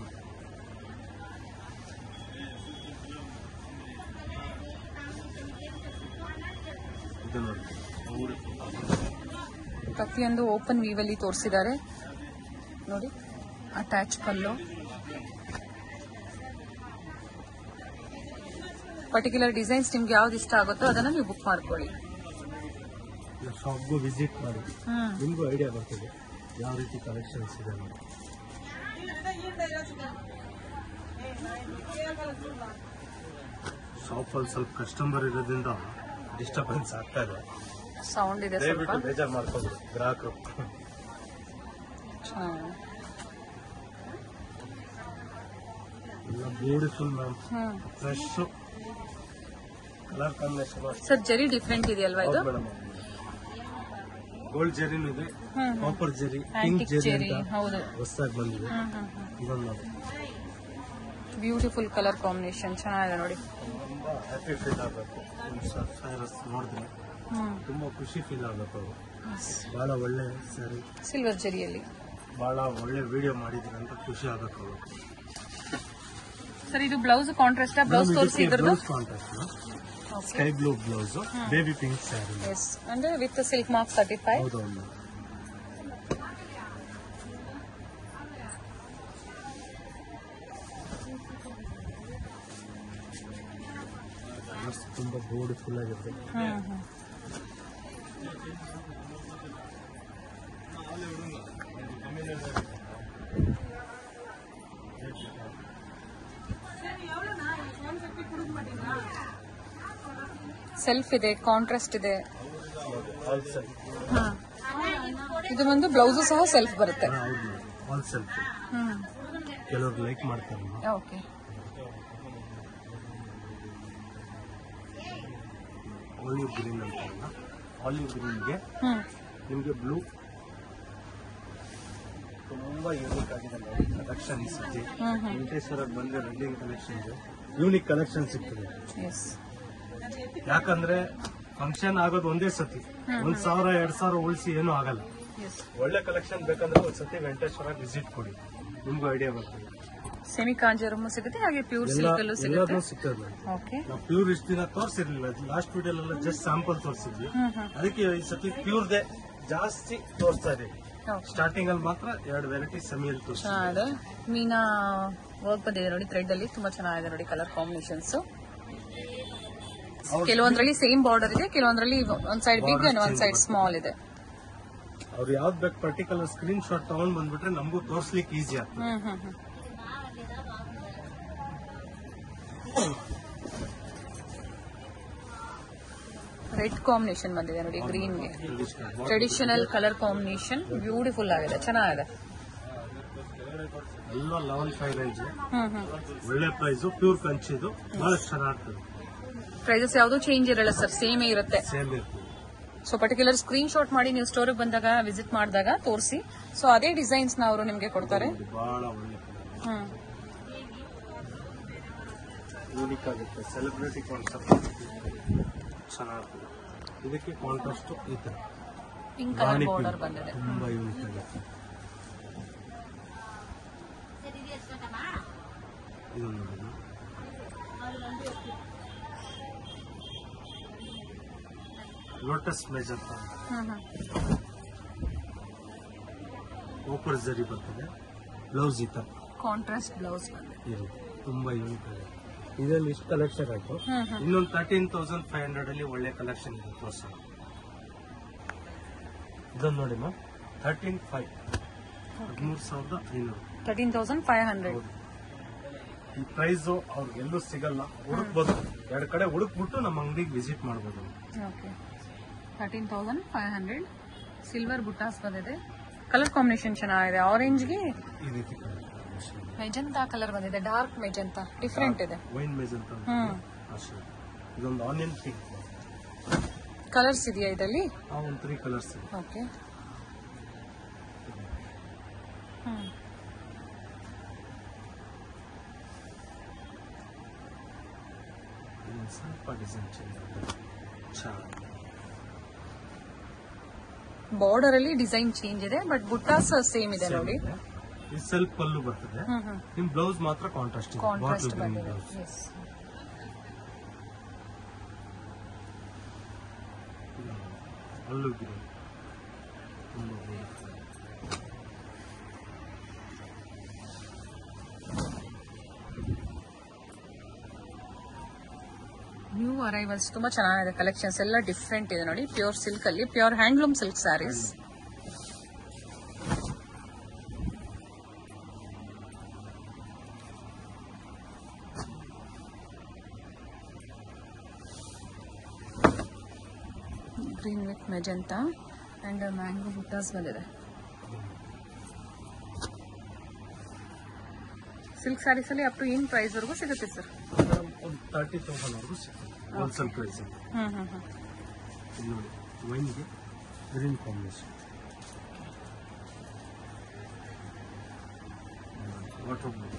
ಇದು ನೋಡಿ ಮೂರು ಪ್ರತಿಯೊಂದು ಓಪನ್ ವೀವ್ ಅಲ್ಲಿ ತೋರಿಸಿದ್ದಾರೆ ನೋಡಿ ಅಟ್ಯಾಚ್ ಪಲ್ಲು ಪರ್ಟಿಕ್ಯುಲರ್ ಡಿಸೈನ್ಸ್ ನಿಮ್ಗೆ ಯಾವ್ದು ಇಷ್ಟ ಆಗುತ್ತೋ ಅದನ್ನ ನೀವು ಬುಕ್ ಮಾಡ್ಕೊಳ್ಳಿ ಶಾಪ್ಗೂ ವಿಸಿಟ್ ಮಾಡಿ ಹ್ಮ್ ನಿಮಗೂ ಐಡಿಯಾ ಬರ್ತದೆ ಯಾವ ರೀತಿ ಕಲೆಕ್ಷನ್ಸ್ ಇದೆ ಅಂತ ಶಾಪಲ್ಲಿ ಸ್ವಲ್ಪ ಕಸ್ಟಮರ್ ಇರೋದ್ರಿಂದ ಡಿಸ್ಟರ್ಬೆನ್ಸ್ ಆಗ್ತಾ ಇದೆ ಸೌಂಡ್ ಇದೆ ಸ್ವಲ್ಪ ದಯವಿಟ್ಟು ಬೇಜಾರು ಮಾಡ್ಕೊಂಡ್ರು ಗ್ರಾಹಕರು ಚೆನ್ನಾಗಿದೆ. ಎಲ್ಲ beautiful ma'am hmm fresh colour combination sir zari different ಇದೆಯಲ್ವಾ ಇದು ಮೇಡಮ್ ಗೋಲ್ಡ್ ಜರಿನೂ ಇದೆ hmm copper zari pink antique zari zari ಅಂತ ಹೌದು ಹೊಸದಾಗಿ ಬಂದಿದೆ ಹ್ಮ್ ಹ್ಮ್ ಹ್ಮ್ ಇದೊಂದು ನೋಡಿ ಬ್ಯೂಟಿಫುಲ್ ಕಲರ್ ಕಾಂಬಿನೇಷನ್ ಚೆನ್ನಾಗಿದೆ ನೋಡಿ ತುಂಬಾ ಹ್ಯಾಪಿ ಫೀಲ್ ಆಗಬೇಕು ಫೈರಸ್ ನೋಡಿದ್ರೆ ಹ್ಮ್ ತುಂಬಾ ಖುಷಿ ಫೀಲ್ ಆಗಬೇಕು ಅವರು ಬಹಳ ಒಳ್ಳೆ ಸರಿ ಸಿಲ್ವರ್ ಜರಿಯಲ್ಲಿ ಬಹಳ ಒಳ್ಳೆ ವಿಡಿಯೋ ಮಾಡಿದ್ರೆ ಅಂತ ಖುಷಿ ಆಗಬೇಕು ಅವರು ಸರ್ ಇದು ಬ್ಲೌಸ್ ಕಾಂಟ್ರಾಸ್ಟ್ ಬ್ಲೌಸ್ ತೋರಿಸಿ ಇದ್ರದ್ದು blouse contract sky blue blouse baby pink sari yes ಅಂದ್ರೆ ವಿತ್ ಸಿಲ್ಕ್ ಮಾರ್ಕ್ ಸರ್ಟಿಫೈಡ್ ಹೌದು ಹೌದು ತುಂಬಾ ಬ್ಯೂಟಿಫುಲ್ ಆಗಿರುತ್ತೆ ಹ್ಮ್ ಹ್ಮ್ ಸೆಲ್ಫ್ ಇದೆ ಕಾಂಟ್ರಾಸ್ಟ್ ಇದೆ ಆಲ್ ಸೆಲ್ಫ್ ಹ್ಮ್ ಇದು ಒಂದು ಬ್ಲೌಸು ಸಹ ಸೆಲ್ಫ್ ಬರುತ್ತೆ ಹೌದು ಆಲ್ ಸೆಲ್ಫ್ ಹ್ಮ್ ಕೆಲವರು ಲೈಕ್ ಮಾಡ್ತಾರೆ ಓಕೆ ಆಲಿವ್ ಗ್ರೀನ್ ಅಂತಾರಲ್ಲ ಆಲಿವ್ ಗ್ರೀನ್ಗೆ ಹ್ಮ್ ನಿಮಗೆ ಬ್ಲೂ ತುಂಬಾ ಯೂನಿಕ್ ಆಗಿದೆ ನೋಡಿ ಕಲೆಕ್ಷನ್ ಈ ಸತಿ ಹ್ಮ್ ಹ್ಮ್ ವೆಂಕಟೇಶ್ವರಕ್ಕೆ ಬಂದ್ರೆ ರೆಡ್ಡಿಂಗ್ ಕಲೆಕ್ಷನ್ ಯೂನಿಕ್ ಕಲೆಕ್ಷನ್ ಸಿಗ್ತದೆ ಎಸ್ ಯಾಕಂದ್ರೆ ಫಂಕ್ಷನ್ ಆಗೋದು ಒಂದೇ ಸತಿ ಒಂದ್ ಸಾವಿರ ಎರಡ್ ಸಾವಿರ ಉಳಿಸಿ ಏನೂ ಆಗಲ್ಲ ಎಸ್ ಒಳ್ಳೆ ಕಲೆಕ್ಷನ್ ಬೇಕಂದ್ರೆ ಒಂದ್ ಸತಿ ವೆಂಕಟೇಶ್ವರ ವಿಸಿಟ್ ಕೊಡಿ ನಿಮ್ಗೂ ಐಡಿಯಾ ಬರ್ತದೆ ಸೆಮಿ ಕಾಂಜರಮ್ಮು ಸಿಗುತ್ತೆ ಹಾಗೆ ಪ್ಯೂರ್ ಎಲ್ಲ ಸಿಲ್ಕ್ ಅಲ್ಲೂ ಸಿಗುತ್ತೆ ಎಲ್ಲದೂ ಸಿಗ್ತದೆ madam. ಓಕೆ ನಾವು ಪ್ಯೂರ್ ಇಷ್ಟ ದಿನ ತೋರಿಸಿರ್ಲಿಲ್ಲ ಲಾಸ್ಟ್ ವಿಡಿಯೋಲೆಲ್ಲ ಜಸ್ಟ್ ಸ್ಯಾಂಪಲ್ ತೋರಿಸಿದ್ವಿ ಹ್ಮ್ ಹ್ಮ್ ಅದಕ್ಕೆ ಈ ಸತಿ ಪ್ಯೂರ್ದೆ ಜಾಸ್ತಿ ತೋರಿಸ್ತಾ ಇದೀವಿ ಓಕೆ ಸ್ಟಾರ್ಟಿಂಗ್ ಅಲ್ಲಿ ಮಾತ್ರ ಎರಡು ವೆರೈಟಿ ಸೆಮಿಯಲ್ಲಿ ತೋರಿಸ್ತೀವಿ ಚೆನ್ನಾಗಿದೆ ಮೀನಾ ವರ್ಕ್ ಬಂದಿದೆ ನೋಡಿ ಥ್ರೆಡ್ ಅಲ್ಲಿ ತುಂಬಾ ಚೆನ್ನಾಗಿದೆ ನೋಡಿ ಕಲರ್ ಕಾಂಬಿನೇಷನ್ಸ್ ಹೌದು. ಕೆಲವೊಂದ್ರಲ್ಲಿ ಸೇಮ್ ಬಾರ್ಡರ್ ಇದೆ ಕೆಲವೊಂದ್ರಲ್ಲಿ ಒಂದ್ ಸೈಡ್ ಬಿಗ್ Border ಅಂಡ್ ಒಂದ್ change ಸೈಡ್ ಬರುತ್ತೆ. ಸ್ಮಾಲ್ ಇದೆ ಅವ್ರು ಯಾವ್ದು ಬೇಕು ಪರ್ಟಿಕ್ಯುಲರ್ ಸ್ಕ್ರೀನ್ ಶಾಟ್ ತಗೊಂಡ್ ಬಂದ್ಬಿಟ್ರೆ ನಮಗೂ ತೋರ್ಸ್ಲಿಕ್ಕೆ ಈಸಿ ಆಗ್ತದೆ ಹ್ಮ್ ಹ್ಮ್ ಹ್ಮ್ ರೆಡ್ ಕಾಂಬಿನೇಷನ್ ಬಂದಿದೆ ನೋಡಿ ಗ್ರೀನ್ಗೆ ಟ್ರೆಡಿಷನಲ್ ಕಲರ್ ಕಾಂಬಿನೇಷನ್ ಬ್ಯೂಟಿಫುಲ್ ಆಗಿದೆ ಚೆನ್ನಾಗಿದೆ ಎಲ್ಲ level five range hmm hmm ಒಳ್ಳೆ ಪ್ರೈಸ್ ಪ್ಯೂರ್ ಕಂಚಿದು ಬಹಳ ಚೆನ್ನಾಗ್ತದೆ ಪ್ರೈಸಸ್ ಯಾವುದು ಚೇಂಜ್ ಇರಲ್ಲ ಸರ್ ಸೇಮೇ ಇರುತ್ತೆ ಸೇಮ್ ಇರ್ತದೆ ಸೊ ಪರ್ಟಿಕ್ಯುಲರ್ ಸ್ಕ್ರೀನ್ ಶಾಟ್ ಮಾಡಿ ನೀವು ಸ್ಟೋರಿಗೆ ಬಂದಾಗ ವಿಸಿಟ್ ಮಾಡಿದಾಗ ತೋರಿಸಿ ಸೊ ಅದೇ ಡಿಸೈನ್ಸ್ ನ ಅವರು ನಿಮಗೆ ಕೊಡ್ತಾರೆ ಇದು ಬಹಳ ಒಳ್ಳೆ ಕಲರ್ ಹ್ಮ್ ಯೂನಿಕ್ ಆಗುತ್ತೆ ಸೆಲೆಬ್ರಿಟಿ ಕಾನ್ಸೆಪ್ಟ್ ಚೆನ್ನಾಗ್ತದೆ ಇದಕ್ಕೆ ಕಾಂಟ್ರಾಸ್ಟ್ ಈ ತರ pink colour rani border pink. ಬಂದಿದೆ ತುಂಬಾ ಯೂನಿಕ್ ಆಗುತ್ತೆ ಇದು ನೋಡಿ ಲೋಟಸ್ ಮೇಜರ್ ಹ್ಮ್ ಹ್ಮ್ ಓಪರ್ ಜರಿ ಬರ್ತದೆ ಬ್ಲೌಸ್ ಈ ತರ ಕಾಂಟ್ರಾಸ್ಟ್ ಬ್ಲೌಸ್ ಬಂದಿದೆ ಈ ರೀತಿ ತುಂಬಾ ಯೂನಿಕ್ ಆಗಿದೆ ಇದರಲ್ಲಿ ಇಷ್ಟು ಕಲೆಕ್ಷನ್ ಆಯ್ತು ಹ್ಮ್ ಹ್ಮ್ ಇನ್ನೊಂದು ತರ್ಟೀನ್ ತೌಸಂಡ್ ಫೈವ್ ಹಂಡ್ರೆಡ್ ಅಲ್ಲಿ ಒಳ್ಳೆ ಕಲೆಕ್ಷನ್ ಇದೆ ತೋರ್ಸೋಣ ಇದೊಂದು ನೋಡಿ ಮ್ಯಾಮ್ ಥರ್ಟೀನ್ ಫೈವ್ ಹದಿಮೂರು ಸಾವಿರದ ಐನೂರು ತರ್ಟೀನ್ ತೌಸಂಡ್ ಫೈವ್ ಹಂಡ್ರೆಡ್ ಹೌದು. ಈ ಪ್ರೈಸ್ ಅವ್ರಿಗೆ ಎಲ್ಲೂ ಸಿಗಲ್ಲ ಹುಡುಕ್ಬೋದು ಎರಡು ಕಡೆ ಹುಡುಕ್ಬಿಟ್ಟು ನಮ್ಮ ಅಂಗಡಿಗೆ ವಿಸಿಟ್ ಮಾಡ್ಬೋದು okay thirteen thousand five hundred silver buttas ಬಂದಿದೆ ಕಲರ್ ಕಾಂಬಿನೇಷನ್ ಚೆನ್ನಾಗಿದೆ ಆರೆಂಜ್ಗೆ ಈ ರೀತಿ ಮೆಜಂತಾ ಕಲರ್ ಬಂದಿದೆ ಡಾರ್ಕ್ ಮೆಜಂತಾ ಡಿಫ್ರೆಂಟ್ ಇದೆ ವೈನ್ ಮೇಜ್ ಅಂತ ಹ್ಮ್ ಅಷ್ಟೇ ಇದೊಂದು ಆನಿಯನ್ ಪಿಂಕ್ ಕಲರ್ಸ್ ಇದೆಯಾ ಇದರಲ್ಲಿ ಆ ಒಂದು ತ್ರೀ ಕಲರ್ಸ್ ಇದೆ ಓಕೆ ಹ್ಮ್ ಇದೊಂದು ಸ್ವಲ್ಪ ಡಿಸೈನ್ ಚೇಂಜ್ ಆಗಿದೆ ಚೆನ್ನಾಗಿ ಬಾರ್ಡರ್ ಅಲ್ಲಿ ಡಿಸೈನ್ ಚೇಂಜ್ ಇದೆ ಬಟ್ ಬುಟ್ಟಾಸ್ ಸೇಮ್ ಇದೆ ನೋಡಿ ಇದು ಸ್ವಲ್ಪ ಪಲ್ಲು ಬರ್ತದೆ ಹ್ಮ್ ಹ್ಮ್ ನಿಮ್ ಬ್ಲೌಸ್ ಮಾತ್ರ ಕಾಂಟ್ರಾಸ್ಟ್ ಇದೆ ಕಾಂಟ್ರಾಸ್ಟ್ ಬಾಟ್ಲ್ ಗ್ರೀನ್ ಬಂದಿದೆ ಬ್ಲೌಸ್ ಎಸ್ ಅಲ್ಲೂ ಗ್ರೀನ್ ತುಂಬಾ beautiful. ನ್ಯೂ ಅರೈವಲ್ಸ್ ತುಂಬಾ ಚೆನ್ನಾಗಿದೆ ಕಲೆಕ್ಷನ್ಸ್ ಎಲ್ಲ ಡಿಫ್ರೆಂಟ್ ಇದೆ ನೋಡಿ ಪ್ಯೂರ್ ಸಿಲ್ಕ್ ಅಲ್ಲಿ pure handloom silk saris green with magenta and mango buttas ಬಂದಿದೆ ಸಿಲ್ಕ್ ಸ್ಯಾರೀಸ್ ಅಲ್ಲಿ ಅಪ್ ಟು ಏನ್ ಪ್ರೈಸ್ ವರೆಗೂ ಸಿಗುತ್ತೆ ಸರ್ ಒಂದು ತರ್ಟಿ ತೌಸಂಡ್ ವರೆಗೂ ಸಿಗ್ತದೆ ಹೋಲ್ಸೇಲ್ ಪ್ರೈಸ್ ಹ್ಮ್ ಹ್ಮ್ ಹ್ಮ್ ಇದು ನೋಡಿ ವೈನ್ಗೆ green combination water blue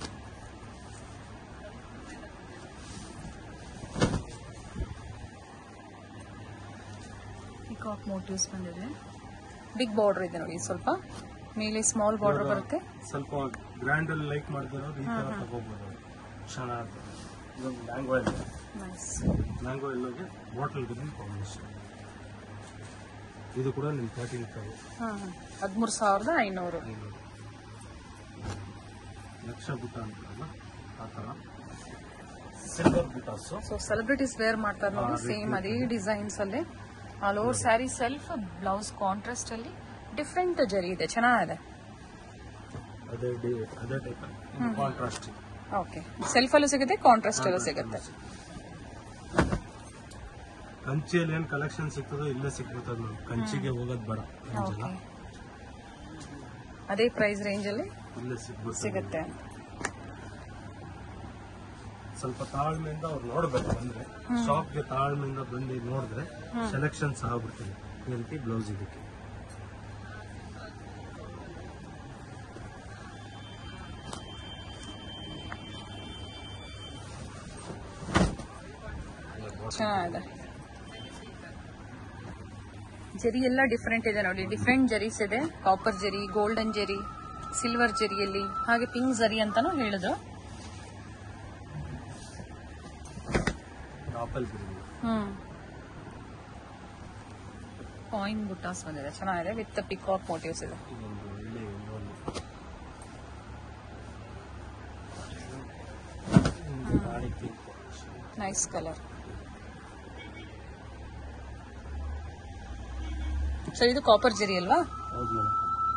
peacock motifs ಬಂದಿದೆ ಬಿಗ್ ಬಾರ್ಡರ್ ಇದೆ ನೋಡಿ ಸ್ವಲ್ಪ ಮೇಲೆ ಸ್ಮಾಲ್ ಬಾರ್ಡರ್ ಬರುತ್ತೆ ಸ್ವಲ್ಪ ಗ್ರ್ಯಾಂಡ್ ಅಲ್ಲಿ ಲೈಕ್ ಮಾಡ್ತಿರೋರು ಈ ತರ ತಗೋಬಹುದು ಚೆನ್ನಾಗಿ ಇದೊಂದು ಮ್ಯಾಂಗೋ ಎಲ್ಲ ನೈಸ್ ಮ್ಯಾಂಗೋ ಎಲ್ಲೋಗೆ ಬಾಟಲ್ ಗ್ರೀನ್ ಕಾಂಬಿನೇಷನ್ ಇದು ಕೂಡ ನಿಮ್ ತರ್ಟೀನ್ ಫೈವ್ ಹದಿಮೂರು ಸಾವಿರದ ಐನೂರು ಲಕ್ಷ ಬುಟ್ಟ ಅಂತಾರಲ್ಲ ಆ ಥರ silver buttas so celebrities wear ಮಾಡ್ತಾರೆ ನೋಡಿ ಹಾ, ರೀತಿ ಸೇಮ್ ಅದೇ ಡಿಸೈನ್ಸ್ ಅಲ್ಲಿ all over sari self blouse contrast ಅಲ್ಲಿ ಡಿಫ್ರೆಂಟ್ ಜರಿ ಇದೆ ಚೆನ್ನಾಗಿದೆ ಅದೇ ಡಿ ಅದೇ ಟೈಪ್ ಕಾಂಟ್ರಾಸ್ಟ್ ಓಕೆ ಸೆಲ್ಫ್ ಅಲ್ಲೂ ಸಿಗುತ್ತೆ ಕಾಂಟ್ರಾಸ್ಟ್ ಅಲ್ಲೂ ಸಿಗುತ್ತೆ ಕಂಚಿಯಲ್ಲಿ ಏನ್ ಕಲೆಕ್ಷನ್ ಸಿಗ್ತದೋ ಇಲ್ಲೇ ಸಿಗ್ಬಿಡ್ತದೆ ನೋಡಿ ಕಂಚಿಗೆ ಹೋಗೋದ್ ಬೇಡ ಓಕೆ ಅದೇ ಪ್ರೈಸ್ ರೇಂಜ್ ಅಲ್ಲಿ ಇಲ್ಲೇ ಸಿಗ್ಬಿಡ್ತದೆ ಸಿಗುತ್ತೆ ಸ್ವಲ್ಪ ತಾಳ್ಮೆಯಿಂದ ಅವ್ರು ನೋಡ್ಬೇಕು ಅಂದ್ರೆ ಶಾಪ್ಗೆ ತಾಳ್ಮೆಯಿಂದ ಬಂದು ನೋಡಿದ್ರೆ ಸೆಲೆಕ್ಷನ್ ಸಹ ಬಿಡ್ತದೆ ಈ ರೀತಿ ಬ್ಲೌಸ್ ಇದಕ್ಕೆ ಚೆನ್ನಾಗಿದೆ ಜರಿ ಎಲ್ಲ ಡಿಫ್ರೆಂಟ್ ಇದೆ ನೋಡಿ ಡಿಫ್ರೆಂಟ್ ಜರೀಸ್ ಇದೆ ಕಾಪರ್ ಜರಿ ಗೋಲ್ಡನ್ ಜರಿ ಸಿಲ್ವರ್ ಜರಿಯಲ್ಲಿ ಹಾಗೆ ಪಿಂಕ್ ಜರಿ ಅಂತಾನು ಹೇಳಿದ್ರು apple green hmm coin buttas ಬಂದಿದೆ ಚೆನ್ನಾಗಿದೆ ವಿತ್ ಪಿಕಾಕ್ ಮೋಟಿವ್ಸ್ ಇದೆ ಇದೊಂದು ಒಳ್ಳೆ ಇನ್ನೊಂದು ಒಂದು ಗಾಳಿ pink. ನೈಸ್ ಕಲರ್ ಸೊ ಇದು ಕಾಪರ್ ಜರಿ ಅಲ್ವಾ ಹೌದು ಮೇಡಮ್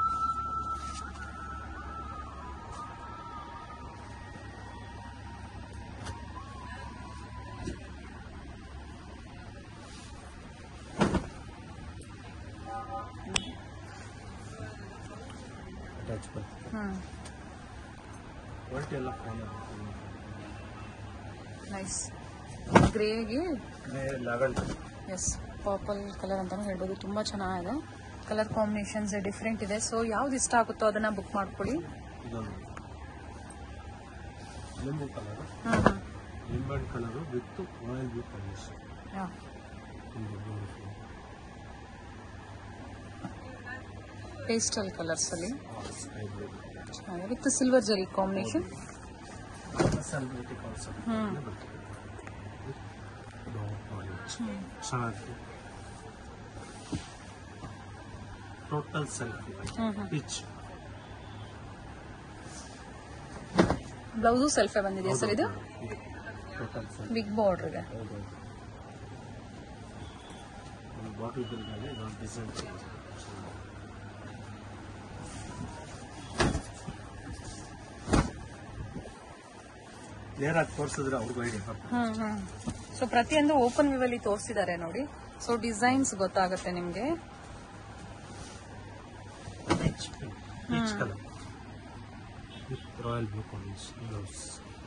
ಅಟ್ಯಾಚ್ ಬರ್ತದೆ ಹ್ಮ್ ಕ್ವಾಲಿಟಿ ಎಲ್ಲ ಫೋನ್ ನೈಸ್ ಗ್ರೇಗೆ ಲೆವೆಂಡರ್ ಎಸ್ ಪರ್ಪಲ್ ಕಲರ್ ಅಂತಾನು ಹೇಳ್ಬೋದು ತುಂಬಾ ಚೆನ್ನಾಗಿದೆ ಕಲರ್ ಕಾಂಬಿನೇಷನ್ಸ್ ಡಿಫ್ರೆಂಟ್ ಇದೆ ಸೊ ಯಾವ್ದು ಇಷ್ಟ ಆಗುತ್ತೋ ಅದನ್ನ ಬುಕ್ ಮಾಡ್ಕೊಳ್ಳಿ ಇದೊಂದು ಲಿಂಬು ಕಲರ್ ಹ್ಮ್ ಹ್ಮ್ ಲಿಂಬೆಹಣ್ಣು colour with oil blue combination Yeah. Pastel colours ಅಲ್ಲಿ ಸ್ಕೈ ಬ್ಲೂ ಚೆನ್ನಾಗಿದೆ with silver zari combination celebrity concept hmm. ಬರ್ತದೆ ಇದು orange. ಚೆನ್ನಾಗಿದೆ total selfie hmm hmm peach blouse ಸೆಲ್ಫೇ ಬಂದಿದೆಯಾ ಸರ್ ಇದು ಟೋಟಲ್ ಸರ್ ಬಿಗ್ ಬಾರ್ಡರ್ ಇದೆ ಹೌದು ಬಾಟಲ್ ಬಿಲ್ನಲ್ಲಿ ಇದೊಂದು ಡಿಸೈನ್ ನೇರಾಗಿ ತೋರಿಸಿದ್ರೆ ಅವ್ರಿಗೂ ಐಡಿಯಾ ಹ್ಮ್ ಹ್ಮ್ ಸೊ ಪ್ರತಿಯೊಂದು ಓಪನ್ ವ್ಯೂ ಅಲ್ಲಿ ತೋರಿಸಿದ್ದಾರೆ ನೋಡಿ ಸೊ ಡಿಸೈನ್ಸ್ ಗೊತ್ತಾಗುತ್ತೆ ನಿಮ್ಗೆ peach peach colour with royal blue combination blouse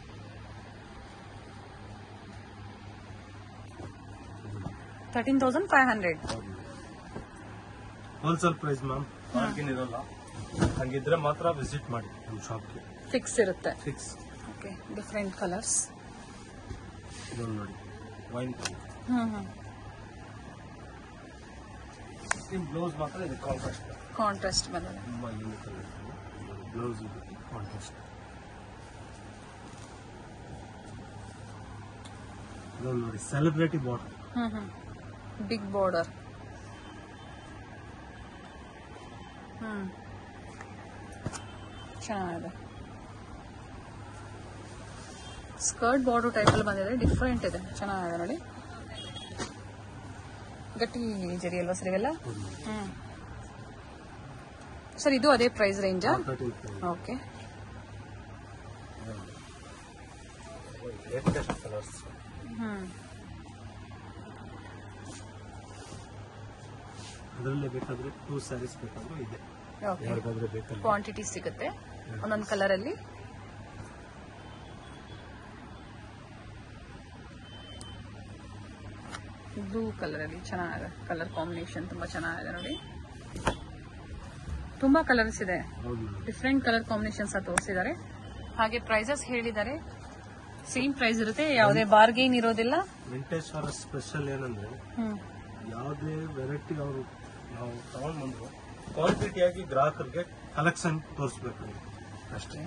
thirteen thousand five hundred wholesale price ma'am bargain ಇರೋಲ್ಲ ಹಂಗಿದ್ರೆ ಮಾತ್ರ ವಿಸಿಟ್ ಮಾಡಿ ನಮ್ಮ ಶಾಪ್ಗೆ ಫಿಕ್ಸ್ ಇರುತ್ತೆ ಫಿಕ್ಸ್ ಓಕೆ ಡಿಫ್ರೆಂಟ್ ಕಲರ್ಸ್ ಇದೊಂದು ನೋಡಿ ವೈನ್ ಹ್ಮ್ ಹ್ಮ್ ನಿಮ್ಮ ಬ್ಲೌಸ್ ಮಾತ್ರ ಇದು ಕಾಂಟ್ರಾಸ್ಟ್ ಕಾಂಟ್ರಾಸ್ಟ್ ಬಂದಿದೆ ತುಂಬ ಯೂನಿಕ್ ಆಗಿ ಬ್ಲೌಸ್ ಇದು ಕಾಂಟ್ರಾಸ್ಟ್ ಇದೊಂದು ನೋಡಿ celebrity bottle hmm hmm big border hmm ಚೆನ್ನಾಗಿದೆ ಸ್ಕರ್ಟ್ ಬಾರ್ಡರ್ ಟೈಪ್ ಅಲ್ಲಿ ಬಂದಿದೆ ಡಿಫ್ರೆಂಟ್ ಇದೆ ಚೆನ್ನಾಗಿದೆ ನೋಡಿ ಗಟ್ಟಿ ಜರಿ ಅಲ್ವಾ ಸರ್ ಇವೆಲ್ಲ ಹ್ಮ್ ಸರ್ ಇದು ಅದೇ ಪ್ರೈಸ್ ರೇಂಜಾ thirteen okay latest colours hmm ಅದರಲ್ಲೇ ಬೇಕಾದ್ರೆ ಟೂ ಸ್ಯಾರೀಸ್ ಬೇಕಾದ್ರೂ ಇದೆ ಓಕೆ ಯಾರಿಗಾದ್ರೆ ಬೇಕಲ್ಲ ಕ್ವಾಂಟಿಟಿ ಸಿಗುತ್ತೆ ಒಂದೊಂದು ಕಲರ್ ಅಲ್ಲಿ ಬ್ಲೂ ಕಲರ್ ಅಲ್ಲಿ ಚೆನ್ನಾಗಿದೆ ಕಲರ್ ಕಾಂಬಿನೇಷನ್ ತುಂಬಾ ಚೆನ್ನಾಗಿದೆ ನೋಡಿ ತುಂಬಾ ಕಲರ್ಸ್ ಇದೆ ಹೌದು ಮೇಡಮ್ ಡಿಫ್ರೆಂಟ್ ಕಲರ್ ಕಾಂಬಿನೇಷನ್ಸ್ ತೋರಿಸಿದ್ದಾರೆ ಹಾಗೆ ಪ್ರೈಸಸ್ ಹೇಳಿದ್ದಾರೆ ಸೇಮ್ ಪ್ರೈಸ್ ಇರುತ್ತೆ ಯಾವುದೇ ಬಾರ್ಗೇನ್ ಇರೋದಿಲ್ಲ ವೆಂಕಟೇಶ್ವರ ಸ್ಪೆಷಲ್ ಏನಂದ್ರೆ ಹ್ಮ್ ಯಾವುದೇ ವೆರೈಟಿ ಅವರು ನಾವು ತಗೊಂಡ್ ಬಂದ್ರು ಕ್ವಾಂಟಿಟಿಯಾಗಿ ಗ್ರಾಹಕರಿಗೆ ಕಲೆಕ್ಷನ್ ತೋರಿಸ್ಬೇಕು ಅಷ್ಟೇ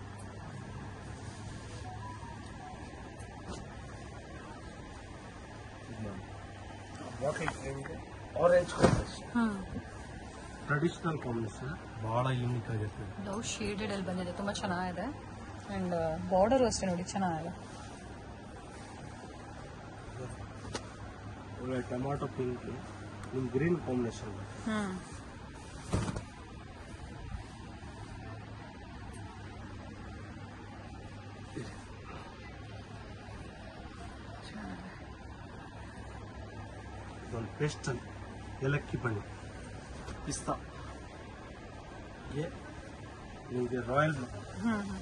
bottle print orange combination hmm traditional combination ಬಹಳ ಯೂನಿಕ್ ಆಗಿರ್ತದೆ ಬ್ಲೌಸ್ ಶೇಡೆಡ್ ಅಲ್ಲಿ ಬಂದಿದೆ ತುಂಬಾ ಚೆನ್ನಾಗಿದೆ ಅಂಡ್ ಬಾರ್ಡರ್ ಅಷ್ಟೇ ನೋಡಿ ಚೆನ್ನಾಗಿದೆ ಒಳ್ಳೆ ಟೊಮಾಟೊ ಪಿಂಕ್ ನಿಮ್ ಗ್ರೀನ್ ಕಾಂಬಿನೇಷನ್ ಹ್ಮ್ ಇದೊಂದು ಪೇಸ್ಟಲ್ ಏಲಕ್ಕಿ ಬಣ್ಣ ಪಿಸ್ತಾ ಗೆ ನಿಮಗೆ royal hmm hmm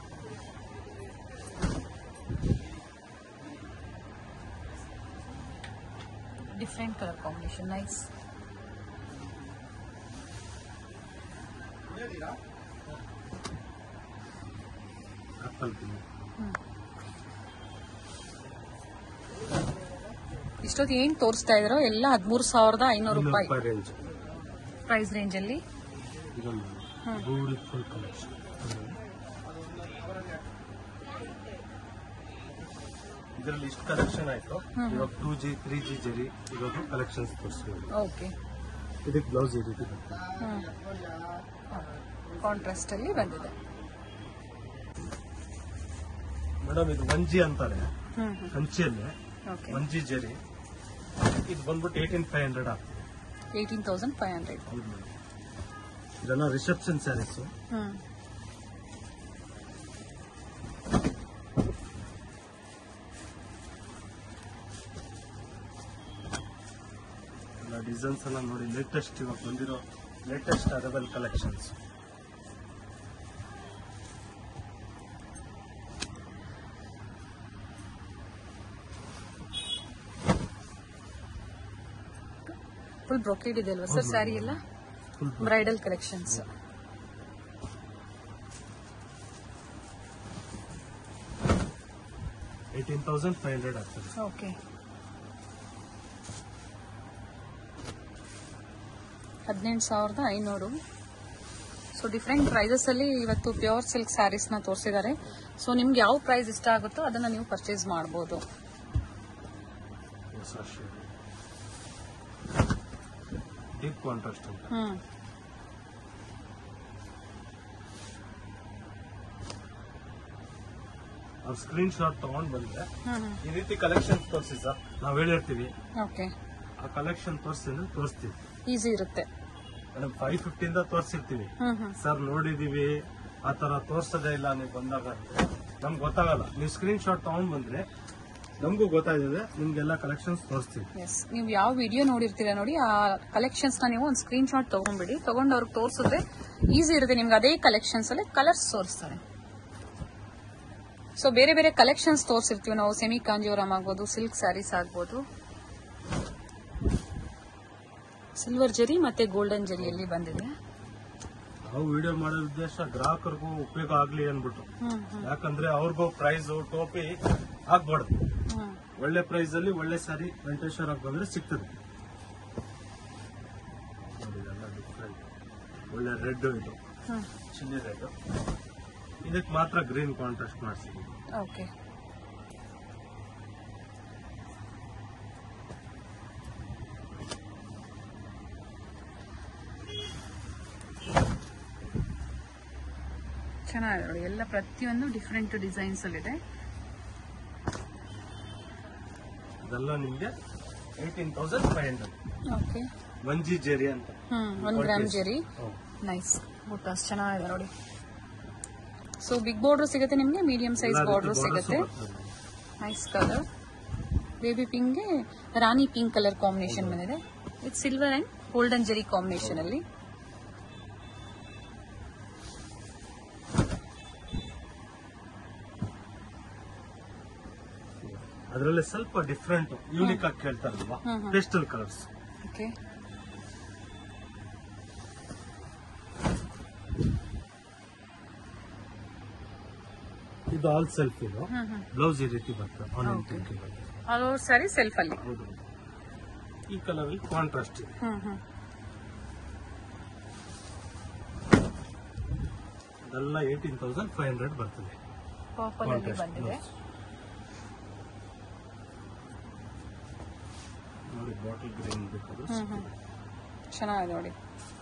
different colour combination nice apple pink ಇಷ್ಟೊತ್ತು ಏನ್ ತೋರಿಸ್ತಾ ಇದ್ರೋ ಎಲ್ಲ ಹದಿಮೂರು ಸಾವಿರದ ಐನೂರು ರೂಪಾಯಿ ರೂಪಾಯಿ ರೇಂಜ್ ಪ್ರೈಸ್ ರೇಂಜ್ ಅಲ್ಲಿ ಇದೊಂದು ಬ್ಯೂಟಿಫುಲ್ ಕಲೆಕ್ಷನ್ ಇದರಲ್ಲಿ ಇಷ್ಟು ಕಲೆಕ್ಷನ್ ಆಯ್ತು ಇವಾಗ ಟೂ ಜಿ ತ್ರೀ ಜಿ ಜರಿ ಇರೋದು ಕಲೆಕ್ಷನ್ಸ್ ತೋರಿಸ್ತೀವಿ ಓಕೆ ಇದಕ್ಕೆ ಬ್ಲೌಸ್ ಈ ರೀತಿ ಬರ್ತದೆ ಕಾಂಟ್ರಾಸ್ಟ್ ಅಲ್ಲಿ ಬಂದಿದೆ ಮೇಡಮ್ ಇದು ಒಂಜಿ ಅಂತಾರೆ ಹ್ಮ್ ಹ್ಮ್ ಕಂಚಿಯಲ್ಲೇ ಓಕೆ ಒಂಜಿ ಜರಿ ಇದು ಬಂದ್ಬಿಟ್ಟು ಏಯ್ಟೀನ್ ಫೈವ್ ಹಂಡ್ರೆಡ್ ಆಗ್ತದೆ ಏಯ್ಟೀನ್ ತೌಸಂಡ್ ಫೈವ್ ಹಂಡ್ರೆಡ್ ಹೌದು ಮೇಡಮ್ ಇದೆಲ್ಲ ರಿಸೆಪ್ಷನ್ ಸ್ಯಾರೀಸ್ ಹ್ಮ್ ಎಲ್ಲ ಡಿಸೈನ್ಸ್ ಎಲ್ಲ ನೋಡಿ ಲೇಟೆಸ್ಟ್ ಇವಾಗ ಬಂದಿರೋ ಲೇಟೆಸ್ಟ್ ಅರಬಲ್ ಕಲೆಕ್ಷನ್ಸ್ ಫುಲ್ ಬ್ರೊಕೇಡ್ ಇದೆ ಅಲ್ವಾ ಸರ್ ಸ್ಯಾರಿ ಎಲ್ಲ full bridal collections eighteen thousand five hundred ಆಗ್ತದೆ ಓಕೆ ಹದಿನೆಂಟು ಸಾವಿರದ ಐನೂರು ಸೊ ಡಿಫ್ರೆಂಟ್ ಪ್ರೈಸಸ್ ಅಲ್ಲಿ ಇವತ್ತು ಪ್ಯೂರ್ ಸಿಲ್ಕ್ ಸ್ಯಾರೀಸ್ ನ ತೋರಿಸಿದ್ದಾರೆ ಸೊ ನಿಮ್ಗೆ ಯಾವ ಪ್ರೈಸ್ ಇಷ್ಟ ಆಗುತ್ತೋ ಅದನ್ನ ನೀವು ಪರ್ಚೇಸ್ ಮಾಡಬಹುದು ಹೊಸ ಶೇಡ್ ಡೀಪ್ ಕಾಂಟ್ರಾಸ್ಟ್ ಅಂತ ಹ್ಮ್ ಅವ್ರ ಸ್ಕ್ರೀನ್ ಶಾಟ್ ತಗೊಂಡ್ ಬಂದ್ರೆ ಹ್ಮ್ ಈ ರೀತಿ ಕಲೆಕ್ಷನ್ ತೋರಿಸಿ ಸರ್ ನಾವ್ ಹೇಳಿರ್ತೀವಿ ಓಕೆ ಆ ಕಲೆಕ್ಷನ್ ತೋರಿಸಿದ್ರೆ ತೋರಿಸ್ತೀವಿ ಈಸಿ ಇರುತ್ತೆ ಮೇಡಮ್ ಫೈವ್ ಫಿಫ್ಟಿಯಿಂದ ತೋರಿಸಿರ್ತೀವಿ ಹ್ಮ್ ಹ್ಮ್ ಸರ್ ನೋಡಿದೀವಿ ಆ ತರ ತೋರ್ಸೋದೇ ಇಲ್ಲ ನೀವು ಬಂದಾಗ ಅಂದ್ರೆ ನಮ್ಗೆ ಗೊತ್ತಾಗಲ್ಲ ನೀವು ಸ್ಕ್ರೀನ್ ಶಾಟ್ ತಗೊಂಡ್ ಬಂದ್ರೆ ನಮಗೂ ಗೊತ್ತಾಗಿದೆ ನಿಮ್ಗೆಲ್ಲ ಕಲೆಕ್ಷನ್ಸ್ ತೋರಿಸ್ತೀವಿ ಎಸ್ ನೀವು ಯಾವ ವಿಡಿಯೋ ನೋಡಿರ್ತೀರಾ ನೋಡಿ ಆ ಕಲೆಕ್ಷನ್ಸ್ ನ ನೀವು ಒಂದು ಸ್ಕ್ರೀನ್ ಶಾಟ್ ತಗೊಂಡ್ಬಿಡಿ ತಗೊಂಡು ಅವ್ರಿಗೆ ತೋರಿಸಿದ್ರೆ ಈಸಿ ಇರುತ್ತೆ ನಿಮ್ಗೆ ಅದೇ ಕಲೆಕ್ಷನ್ಸ್ ಅಲ್ಲಿ ಕಲರ್ಸ್ ತೋರಿಸ್ತಾರೆ ಸೊ ಬೇರೆ ಬೇರೆ ಕಲೆಕ್ಷನ್ಸ್ ತೋರಿಸಿರ್ತೀವಿ ನಾವು ಸೆಮಿ ಕಾಂಜೀವರಂ ಆಗ್ಬೋದು ಸಿಲ್ಕ್ ಸ್ಯಾರೀಸ್ ಆಗ್ಬೋದು ಸಿಲ್ವರ್ ಜರಿ ಮತ್ತೆ ಗೋಲ್ಡನ್ ಜರಿಯಲ್ಲಿ ಬಂದಿದೆ ನಾವು ವಿಡಿಯೋ ಮಾಡೋ ಉದ್ದೇಶ ಗ್ರಾಹಕರಿಗೂ ಉಪಯೋಗ ಆಗ್ಲಿ ಅನ್ಬಿಟ್ಟು ಹ್ಮ್ ಹ್ಮ್ ಯಾಕಂದ್ರೆ ಅವ್ರಿಗೂ ಪ್ರೈಸ್ ಟೋಪಿ ಆಗ್ಬಾರ್ದು ಹ್ಮ್ ಒಳ್ಳೆ ಪ್ರೈಸ್ ಅಲ್ಲಿ ಒಳ್ಳೆ ಸಾರಿ ವೆಂಕಟೇಶ್ವರ ಬಂದ್ರೆ ಸಿಗ್ತದೆ ನೋಡಿ, ಇದೆಲ್ಲ different. ಒಳ್ಳೆ ರೆಡ್ ಇದು ಹ್ಮ್ ಚಿಲ್ಲಿ ರೆಡ್ ಇದಕ್ಕೆ ಮಾತ್ರ ಗ್ರೀನ್ ಕಾಂಟ್ರಾಸ್ಟ್ ಮಾಡಿಸಿದ್ವಿ ಓಕೆ ಚೆನ್ನಾಗಿದೆ ನೋಡಿ ಎಲ್ಲ ಪ್ರತಿಯೊಂದು ಡಿಫ್ರೆಂಟ್ ಡಿಸೈನ್ಸ್ ಅಲ್ಲಿದೆ ಇದೆಲ್ಲ ನಿಮ್ಗೆ eighteen thousand five hundred okay ಮಂಜಿ ಜೆರಿ ಅಂತ ಹ್ಮ್ ಒಂದ್ ಗ್ರಾಮ್ ಜೆರಿ ಹೌದು. ನೈಸ್ ಬುಟ್ಟಾಸ್ ಚೆನ್ನಾಗಿದೆ ನೋಡಿ ಸೊ ಬಿಗ್ ಬಾರ್ಡರ್ ಸಿಗುತ್ತೆ ನಿಮ್ಗೆ ಮೀಡಿಯಂ ಸೈಜ್ ಎಲ್ಲ ರೀತಿ ಬಾರ್ಡರ್ borders ಸಿಗುತ್ತೆ ಬರ್ತದೆ. ನೈಸ್ ಕಲರ್ ಬೇಬಿ ಪಿಂಕ್ಗೆ ರಾಣಿ ಪಿಂಕ್ ಕಲರ್ ಕಾಂಬಿನೇಷನ್ ಬಂದಿದೆ ಇದು silver and golden zari combination ಅಲ್ಲಿ ಅದರಲ್ಲಿ ಸ್ವಲ್ಪ ಡಿಫ್ರೆಂಟ್ ಯೂನಿಕ್ ಆಗಿ ಕೇಳ್ತಾರಲ್ವಾ hmm, hmm. Pastel colours okay ಇದು ಆಲ್ ಸೆಲ್ಫ್ ಇದು ಹ್ಮ್ ಹ್ಮ್ ಬ್ಲೌಸ್ ಈ ರೀತಿ ಬರ್ತದೆ ಆನಿಯನ್ Okay. ಪಿಂಕ್ ಬರ್ತದೆ ಆಲ್ ಓವರ್ ಸ್ಯಾರಿ ಸೆಲ್ಫ್ ಅಲ್ಲಿ ಹೌದು ಈ ಕಲರ್ ಅಲ್ಲಿ ಕಾಂಟ್ರಾಸ್ಟ್ ಇದೆ ಹ್ಮ್ ಹ್ಮ್ ಇದೆಲ್ಲ ಏಯ್ಟೀನ್ ತೌಸಂಡ್ ಫೈವ್ ಹಂಡ್ರೆಡ್ ಬರ್ತದೆ ಪರ್ಪಲ್ ಅಲ್ಲಿ Contrast ಬಂದಿದೆ blouse. ನೋಡಿ ಬಾಟಲ್ ಗ್ರೀನ್ ಬೇಕಾದ್ರೆ ಹ್ಮ್ ಹ್ಮ್ ಚೆನ್ನಾಗಿದೆ ನೋಡಿ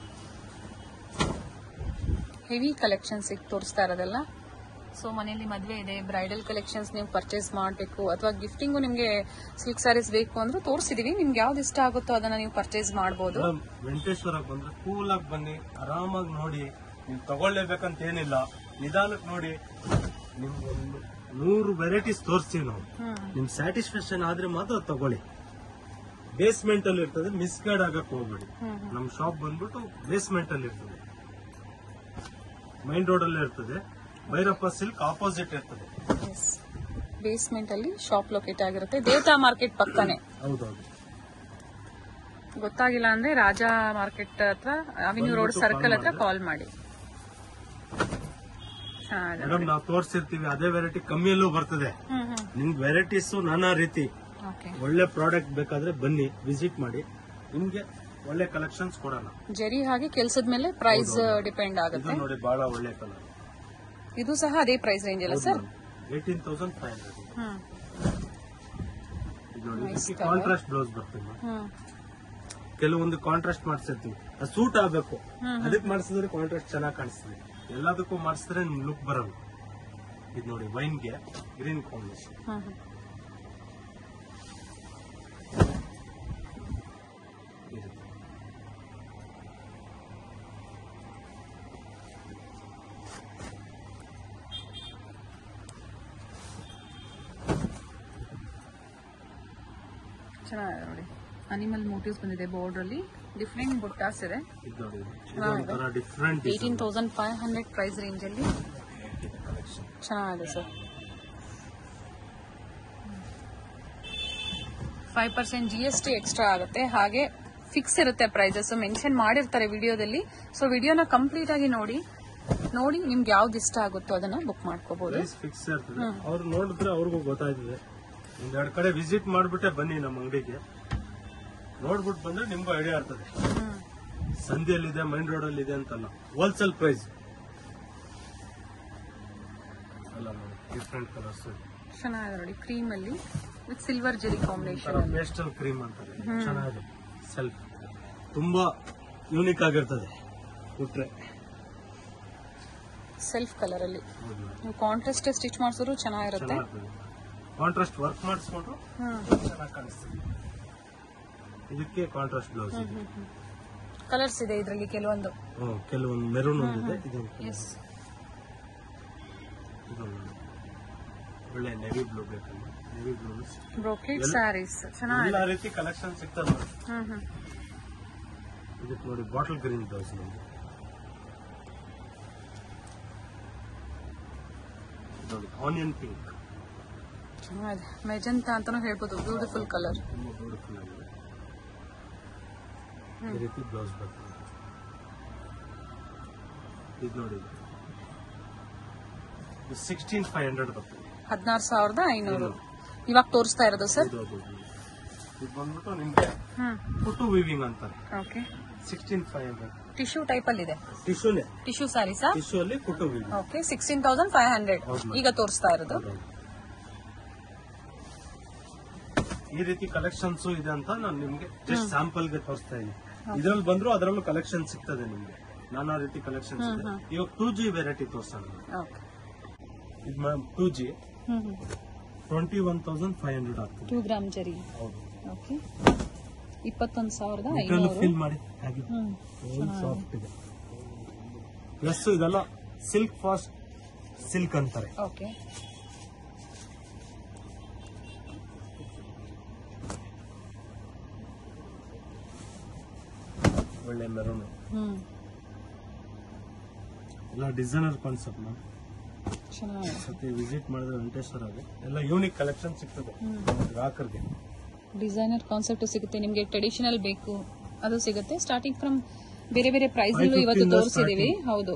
ಹೆವಿ ಕಲೆಕ್ಷನ್ಸ್ ಈಗ ತೋರಿಸ್ತಾ ಇರೋದಲ್ಲ ಸೊ ಮನೆಯಲ್ಲಿ ಮದುವೆ ಇದೆ ಬ್ರೈಡಲ್ ಕಲೆಕ್ಷನ್ಸ್ ನೀವು ಪರ್ಚೇಸ್ ಮಾಡಬೇಕು ಅಥವಾ ಗಿಫ್ಟಿಂಗು ನಿಮಗೆ ಸಿಲ್ಕ್ ಸ್ಯಾರೀಸ್ ಬೇಕು ಅಂದ್ರೆ ತೋರಿಸಿದೀವಿ ನಿಮ್ಗೆ ಯಾವ್ದು ಇಷ್ಟ ಆಗುತ್ತೋ ಅದನ್ನ ನೀವು ಪರ್ಚೇಸ್ ಮಾಡಬಹುದು ಮೇಡಮ್ ವೆಂಕಟೇಶ್ವರ ಬಂದ್ರೆ ಕೂಲ್ ಆಗಿ ಬನ್ನಿ ಆರಾಮಾಗಿ ನೋಡಿ ನೀವು ತಗೊಳ್ಳೇಬೇಕಂತ ಏನಿಲ್ಲ ನಿಧಾನಕ್ಕೆ ನೋಡಿ ನಿಮ್ಗೆ ಒಂದು ನೂರು ವೆರೈಟೀಸ್ ತೋರಿಸ್ತೀವಿ ನಾವು ಹ್ಮ್ ನಿಮ್ ಸ್ಯಾಟಿಸ್ಫ್ಯಾಕ್ಷನ್ ಆದ್ರೆ ಮಾತ್ರ ಅದ್ ತಗೊಳ್ಳಿ ಬೇಸ್ಮೆಂಟ್ ಅಲ್ಲಿ ಇರ್ತದೆ ಮಿಸ್ಗೈಡ್ ಆಗಕ್ ಹೋಗ್ಬೇಡಿ ಹ್ಮ್ ನಮ್ ಶಾಪ್ ಬಂದ್ಬಿಟ್ಟು ಬೇಸ್ಮೆಂಟ್ ಅಲ್ಲಿ ಇರ್ತದೆ ಮೈನ್ ರೋಡ್ ಅಲ್ಲೇ ಇರ್ತದೆ ಭೈರಪ್ಪ ಸಿಲ್ಕ್ ಆಪೋಸಿಟ್ ಇರ್ತದೆ ಎಸ್ ಬೇಸ್ಮೆಂಟ್ ಅಲ್ಲಿ ಶಾಪ್ ಲೊಕೇಟ್ ಆಗಿರುತ್ತೆ ದೇವತಾ ಮಾರ್ಕೆಟ್ ಪಕ್ಕನೆ ಹೌದೌದು ಗೊತ್ತಾಗಿಲ್ಲ ಅಂದ್ರೆ ರಾಜಾ ಮಾರ್ಕೆಟ್ ಹತ್ರ ಅವಿನ್ಯೂ ರೋಡ್ ಬಂದ್ಬಿಟ್ಟು ಸರ್ಕಲ್ call ಹತ್ರ ಮಾಡಿ. ಕಾಲ್ ಮಾಡಿ ಚೆನ್ನಾಗಿದೆ ಮೇಡಮ್ ನಾವು ತೋರಿಸಿರ್ತೀವಿ ಅದೇ ವೆರೈಟಿ ಕಮ್ಮಿಯಲ್ಲೂ ಬರ್ತದೆ ಹ್ಮ್ ಹ್ಮ್ ನಿಮ್ಗೆ ವೆರೈಟೀಸ್ ನಾನಾ ರೀತಿ ಓಕೆ ಒಳ್ಳೆ ಪ್ರಾಡಕ್ಟ್ ಬೇಕಾದ್ರೆ ಬನ್ನಿ ವಿಸಿಟ್ ಮಾಡಿ ನಿಮ್ಗೆ ಒಳ್ಳೆ ಕಲೆಕ್ಷನ್ಸ್ ಕೊಡೋಣ ಜರಿ ಹಾಗೆ ಕೆಲ್ಸದ ಮೇಲೆ ಪ್ರೈಸ್ ಡಿಪೆಂಡ್ ಇದು ಆಗುತ್ತೆ ನೋಡಿ ಬಹಳ ಒಳ್ಳೆ ಕಲರ್ ಇದು ಸಹ ಅದೇ ಪ್ರೈಸ್ ರೇಂಜ್ ಅಲ್ಲ sir eighteen thousand five hundred hmm ಇದು ನೋಡಿ Nice ಇದಕ್ಕೆ colour. ಕಾಂಟ್ರಾಸ್ಟ್ ಬ್ಲೌಸ್ ಬರ್ತದೆ ma'am. ಹ್ಮ್ ಕೆಲವೊಂದು ಕಾಂಟ್ರಾಸ್ಟ್ ಮಾಡಿಸಿರ್ತೀವಿ ಅದು ಸೂಟ್ ಆಗ್ಬೇಕು ಹ್ಮ್. ಅದಕ್ಕೆ ಮಾಡಿಸಿದ್ರೆ ಕಾಂಟ್ರಾಸ್ಟ್ ಚೆನ್ನಾಗಿ ಕಾಣಿಸ್ತದೆ ಎಲ್ಲದಕ್ಕೂ ಮಾಡಿಸಿದ್ರೆ ನಿಮ್ ಲುಕ್ ಬರಲ್ಲ ಇದು ನೋಡಿ ವೈನ್ಗೆ ಗ್ರೀನ್ ಕಾಂಬಿನೇಷನ್ ಹ್ಮ್ ಹ್ಮ್ ಚೆನ್ನಾಗಿದೆ ನೋಡಿ ಅನಿಮಲ್ ಮೋಟಿವ್ಸ್ ಬಂದಿದೆ ಬಾರ್ಡರ್ ಅಲ್ಲಿ ಡಿಫ್ರೆಂಟ್ ಬುಟ್ಟಾಸ್ ಇದೆ ಇದು ನೋಡಿ ಇದು ಒಂಥರ different eighteen thousand five hundred price range ಅಲ್ಲಿ ಚೆನ್ನಾಗಿದೆ sir five percent G S T extra ಆಗುತ್ತೆ ಹಾಗೆ ಫಿಕ್ಸ್ ಇರುತ್ತೆ ಪ್ರೈಸಸ್ ಮೆನ್ಷನ್ ಮಾಡಿರ್ತಾರೆ ವಿಡಿಯೋದಲ್ಲಿ ಸೊ ವಿಡಿಯೋನ ಕಂಪ್ಲೀಟ್ ಆಗಿ ನೋಡಿ ನೋಡಿ ನಿಮ್ಗೆ ಯಾವ್ದು ಇಷ್ಟ ಆಗುತ್ತೋ ಅದನ್ನ ಬುಕ್ ಮಾಡ್ಕೋಬಹುದು ಪ್ರೈಸ್ ಫಿಕ್ಸ್ ಇರ್ತದೆ ಅವ್ರು ನೋಡಿದ್ರೆ ಅವ್ರಿಗೂ ಗೊತ್ತಾಯ್ತದೆ ಒಂದೆರಡು ಕಡೆ ವಿಸಿಟ್ ಮಾಡ್ಬಿಟ್ಟೆ ಬನ್ನಿ ನಮ್ಮ ಅಂಗಡಿಗೆ ನೋಡ್ಬಿಟ್ಟು ಬಂದ್ರೆ ನಿಮ್ಗೂ ಐಡಿಯಾ ಇರ್ತದೆ ಸಂಧಿಯಲ್ಲಿದೆ ಮೈನ್ ರೋಡ್ ಅಲ್ಲಿ ಇದೆ ಅಂತಲ್ಲ ಹೋಲ್ಸೇಲ್ ಪ್ರೈಸ್ ಅಲ್ಲ ನೋಡಿ ಡಿಫ್ರೆಂಟ್ ಕಲರ್ಸ್ ಚೆನ್ನಾಗಿದೆ ನೋಡಿ ಕ್ರೀಮ್ ಅಲ್ಲಿ with silver zari combination pastel cream ಅಂತಾರೆ ಚೆನ್ನಾಗಿದೆ ಸೆಲ್ಫ್ ತುಂಬಾ ಯೂನಿಕ್ ಆಗಿರ್ತದೆ ಕೊಟ್ರೆ ಸೆಲ್ಫ್ ಕಲರ್ ಅಲ್ಲಿ ಹೌದು ನೀವು ಕಾಂಟ್ರಾಸ್ಟ್ ಸ್ಟಿಚ್ ಮಾಡಿಸಿದ್ರು ಚೆನ್ನಾಗಿರುತ್ತೆ ಕಾಂಟ್ರಾಸ್ಟ್ ವರ್ಕ್ ಮಾಡಿಸ್ಕೊಂಡ್ರು ಹ್ಮ್ ಚೆನ್ನಾಗಿ ಕಾಣಿಸ್ತದೆ ಇದಕ್ಕೆ ಕಾಂಟ್ರಾಸ್ಟ್ ಬ್ಲೌಸ್ ಇದೆ ಕಲರ್ಸ್ ಇದೆ ಇದರಲ್ಲಿ ಕೆಲವೊಂದು ಹ್ಮ್, ಕೆಲವೊಂದು ಮೆರೂನ್ ಒಂದಿದೆ ಇದು ಎಸ್ ಇದು ಒಳ್ಳೆ ನೆವಿ ಬ್ಲೂ ಬೇಕಲ್ಲ ನೆವಿ ಬ್ಲೂ ಬ್ರೋಕೆಟ್ ಸ್ಯಾರೀಸ್ ಚೆನ್ನಾಗಿದೆ ಎಲ್ಲ ರೀತಿ ಕಲೆಕ್ಷನ್ ಸಿಗ್ತದೆ ನೋಡಿ ಹ್ಮ್ ಹ್ಮ್ ಇದಕ್ಕೆ ನೋಡಿ ಬಾಟಲ್ ಗ್ರೀನ್ ಬ್ಲೌಸ್ ನಮ್ಗೆ ಇದು ನೋಡಿ ಆನಿಯನ್ ಪಿಂಕ್ ಚೆನ್ನಾಗಿದೆ ಮೆಜಂತ ಅಂತಾನು ಹೇಳ್ಬೋದು ಬ್ಯೂಟಿಫುಲ್ ಕಲರ್ ತುಂಬಾ ಬ್ಯೂಟಿಫುಲ್ ಆಗಿದೆ ಈ ರೀತಿ ಬ್ಲೌಸ್ ಬರ್ತದೆ ಇದು ನೋಡಿ ಸಿಕ್ಸ್ಟೀನ್ ಫೈವ್ ಹಂಡ್ರೆಡ್ ಬರ್ತದೆ ಹದಿನಾರು ಸಾವಿರದ ಐನೂರು ಇವಾಗ ತೋರಿಸ್ತಾ ಇರೋದು ಸರ್ ಇದು ಅದು ಇದು ಬಂದ್ಬಿಟ್ಟು ನಿಮ್ಗೆ ಹ್ಮ್ ಫುಟು ವಿವಿಂಗ್ ಅಂತಾರೆ okay sixteen five hundred tissue type ಅಲ್ಲಿ ಇದೆ ಟಿಶ್ಯೂನೇ ಟಿಶ್ಯೂ ಸ್ಯಾರೀಸಾ ಟಿಶ್ಯೂ ಅಲ್ಲಿ ಫುಟು weaving okay sixteen thousand five hundred ಹೌದು. ಈಗ ತೋರಿಸ್ತಾ ಇರೋದು ಈ ರೀತಿ ಕಲೆಕ್ಷನ್ಸ್ ಇದೆ ಅಂತ ನಾನು ನಿಮ್ಗೆ ಜಸ್ಟ್ ಸ್ಯಾಂಪಲ್ ಗೆ ತೋರಿಸ್ತಾ ಇದ್ದೀನಿ ಇದ್ರಲ್ಲಿ ಬಂದ್ರು ಅದರಲ್ಲೂ ಕಲೆಕ್ಷನ್ ಸಿಗ್ತದೆ ನಿಮ್ಗೆ ನಾನಾ ರೀತಿ ಕಲೆಕ್ಷನ್ಸ್ ಇದೆ ಇವಾಗ ಟೂ ಜಿ ವೆರೈಟಿ ತೋರ್ಸೋಣ ಓಕೆ ಇದು ಮ್ಯಾಮ್ ಟೂ ಜಿ ಹ್ಮ್ ಹ್ಮ್ twenty one thousand five hundred ಆಗ್ತದೆ ಟೂ ಗ್ರಾಮ್ ಜರಿ ಹೌದು ಓಕೆ ಇಪ್ಪತ್ತೊಂದು ಸಾವಿರದ ಇದ್ರಲ್ಲೂ ಐನೂರು ಫೀಲ್ ಮಾಡಿ ಹಾಗೆ ಹ್ಮ್ ಸಾಫ್ಟ್ ಇದೆ ಪ್ಲಸ್ ಇದೆಲ್ಲ ಸಿಲ್ಕ್ ಫಾಸ್ಟ್ ಸಿಲ್ಕ್ ಅಂತಾರೆ ಓಕೆ ಒಳ್ಳೆ ಮೆರೂನ್ ಹ್ಮ್ ಎಲ್ಲ ಡಿಸೈನರ್ ಕಾನ್ಸೆಪ್ಟ್ ಮ್ಯಾಮ್ ಚೆನ್ನಾಗಿದೆ ಸತಿ ವಿಸಿಟ್ ಮಾಡಿದ್ರೆ ವೆಂಕಟೇಶ್ವರಗೆ ಎಲ್ಲ ಯೂನಿಕ್ ಕಲೆಕ್ಷನ್ ಸಿಗ್ತದೆ ಗ್ರಾಹಕರಿಗೆ ಡಿಸೈನರ್ ಕಾನ್ಸೆಪ್ಟ್ ಸಿಗುತ್ತೆ ನಿಮ್ಗೆ ಟ್ರೆಡಿಷನಲ್ ಬೇಕು ಅದು ಸಿಗುತ್ತೆ ಸ್ಟಾರ್ಟಿಂಗ್ ಫ್ರಮ್ ಬೇರೆ ಬೇರೆ ಪ್ರೈಸ್ Five ಇವತ್ತು fifty ಇಂದ ತೋರಿಸಿದೀವಿ ಹೌದು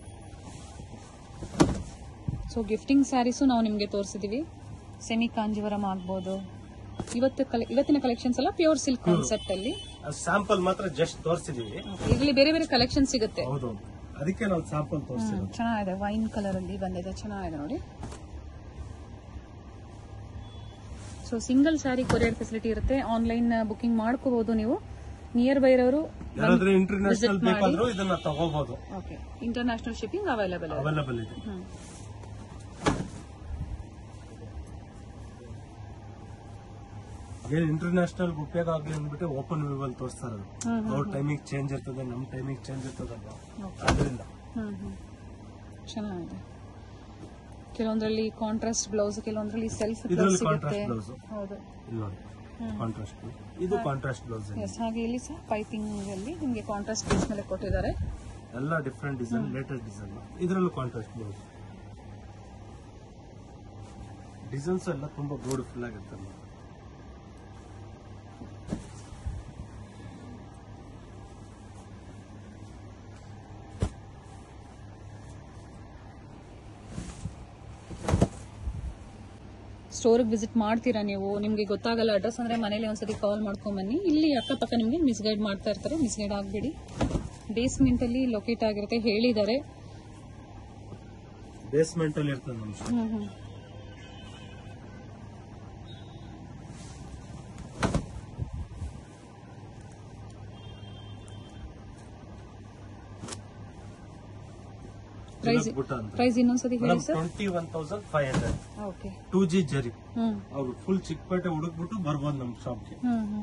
ಸೊ ಗಿಫ್ಟಿಂಗ್ ಸ್ಯಾರೀಸು ನಾವು ನಿಮ್ಗೆ ತೋರಿಸಿದೀವಿ ಸೆಮಿ ಕಾಂಜಿವರಂ ಆಗ್ಬೋದು ಇವತ್ತು ಕಲೆ- ಇವತ್ತಿನ ಕಲೆಕ್ಷನ್ಸ್ ಎಲ್ಲ ಪ್ಯೂರ್ ಸಿಲ್ಕ್ ಕಾನ್ಸೆಪ್ಟ್ ಅಲ್ಲಿ ಸ್ಯಾಂಪಲ್ ಮಾತ್ರ ಜಸ್ಟ್ ತೋರಿಸಿದೀವಿ ಇದರಲ್ಲಿ ಬೇರೆ ಬೇರೆ ಕಲೆಕ್ಷನ್ ಸಿಗುತ್ತೆ ಹೌದು ಅದಕ್ಕೆ ನಾವು ಸ್ಯಾಂಪಲ್ ತೋರಿಸಿರೋದು ಚೆನ್ನಾಗಿದೆ ವೈನ್ ಕಲರ್ ಅಲ್ಲಿ ಬಂದಿದೆ ಚೆನ್ನಾಗಿದೆ ನೋಡಿ so single sari courier facility ಇರುತ್ತೆ ಆನ್ಲೈನ್ ಬುಕಿಂಗ್ ಮಾಡ್ಕೋಬಹುದು ನೀವು ನಿಯರ್ ಬೈ ಇರೋರು ಯಾರಾದ್ರೂ ಇಂಟರ್ನ್ಯಾಷನಲ್ ಬೇಕಾದ್ರೂ ಇದನ್ನ ತಗೋಬಹುದು okay international shipping available available ಇದೆ ಹ್ಮ್ ಏನ್ ಇಂಟರ್ನ್ಯಾಷನಲ್ ಉಪಯೋಗ ಆಗ್ಲಿ ಅಂದ್ಬಿಟ್ಟು ಓಪನ್ ವ್ಯೂ ಅಲ್ಲಿ ತೋರಿಸ್ತಾ ಇರೋದು ಅವ್ರ ಟೈಮಿಂಗ್ ಚೇಂಜ್ ಇರ್ತದೆ ನಮ್ ಟೈಮಿಂಗ್ ಚೇಂಜ್ ಇರ್ತದಲ್ವಾ Okay. ಅದರಿಂದ ಹ್ಮ್ ಹ್ಮ್ ಚೆನ್ನಾಗಿದೆ ಕೆಲವೊಂದ್ರಲ್ಲಿ ಕಾಂಟ್ರಾಸ್ಟ್ ಬ್ಲೌಸ್ ಕೆಲವೊಂದ್ರಲ್ಲಿ ಸೆಲ್ಫ್ ಬ್ಲೌಸ್ ಇದ್ರಲ್ಲಿ ಸಿಗುತ್ತೆ ಕಾಂಟ್ರಾಸ್ಟ್ ಬ್ಲೌಸ್ ಹೌದು ಇಲ್ಲಿ ನೋಡಿ ಕಾಂಟ್ರಾಸ್ಟ್ ಇದು ಕಾಂಟ್ರಾಸ್ಟ್ ಬ್ಲೌಸ್ ಎಸ್ ಹಾಗೆ ಇಲ್ಲಿ ಸಹ ಪೈಪಿಂಗ್ ಅಲ್ಲಿ ನಿಮಗೆ ಕಾಂಟ್ರಾಸ್ಟ್ ಬೇಸ್ ಮೇಲೆ ಕೊಟ್ಟಿದ್ದಾರೆ ಎಲ್ಲ ಡಿಫ್ರೆಂಟ್ ಡಿಸೈನ್ ಲೇಟೆಸ್ಟ್ ಡಿಸೈನ್ ಇದ್ರಲ್ಲೂ ಕಾಂಟ್ರಾಸ್ಟ್ ಬ್ಲೌಸ್ ಡಿಸೈನ್ಸ್ ಎಲ್ಲ ತುಂಬಾ ಬ್ಯೂಟಿಫುಲ್ ಆಗಿರ್ತದೆ ಸ್ಟೋರ್ಗೆ ವಿಸಿಟ್ ಮಾಡ್ತೀರಾ ನೀವು ನಿಮಗೆ ಗೊತ್ತಾಗಲ್ಲ ಅಡ್ರೆಸ್ ಅಂದ್ರೆ ಮನೇಲಿ ಒಂದ್ಸತಿ ಕಾಲ್ ಮಾಡ್ಕೊಂಬನ್ನಿ ಇಲ್ಲಿ ಅಕ್ಕಪಕ್ಕ ನಿಮಗೆ ಮಿಸ್ಗೈಡ್ ಮಾಡ್ತಾ ಇರ್ತಾರೆ ಮಿಸ್ಗೈಡ್ ಆಗಬೇಡಿ ಬೇಸ್ಮೆಂಟ್ ಅಲ್ಲಿ ಲೊಕೇಟ್ ಆಗಿರುತ್ತೆ ಹೇಳಿದ್ದಾರೆ ಬೇಸ್ಮೆಂಟ್ ಅಲ್ಲಿ ಇರ್ತದೆ ನಮ್ shop. ಹ್ಮ್ ಹ್ಮ್ ಪ್ರೈಸ್ ತಿಲಕ್ ಬುಟ್ಟ ಅಂತ ಪ್ರೈಸ್ ಇನ್ನೊಂದ್ಸತಿ ಹೇಳಿ madam sir twenty one thousand five hundred okay two G zari ಹ್ಮ್ ಅವ್ರು ಫುಲ್ ಚಿಕ್ಕಪೇಟೆ ಹುಡುಕ್ಬಿಟ್ಟು ಬರ್ಬೋದು ನಮ್ ಶಾಪ್ಗೆ ಹ್ಮ್ ಹ್ಮ್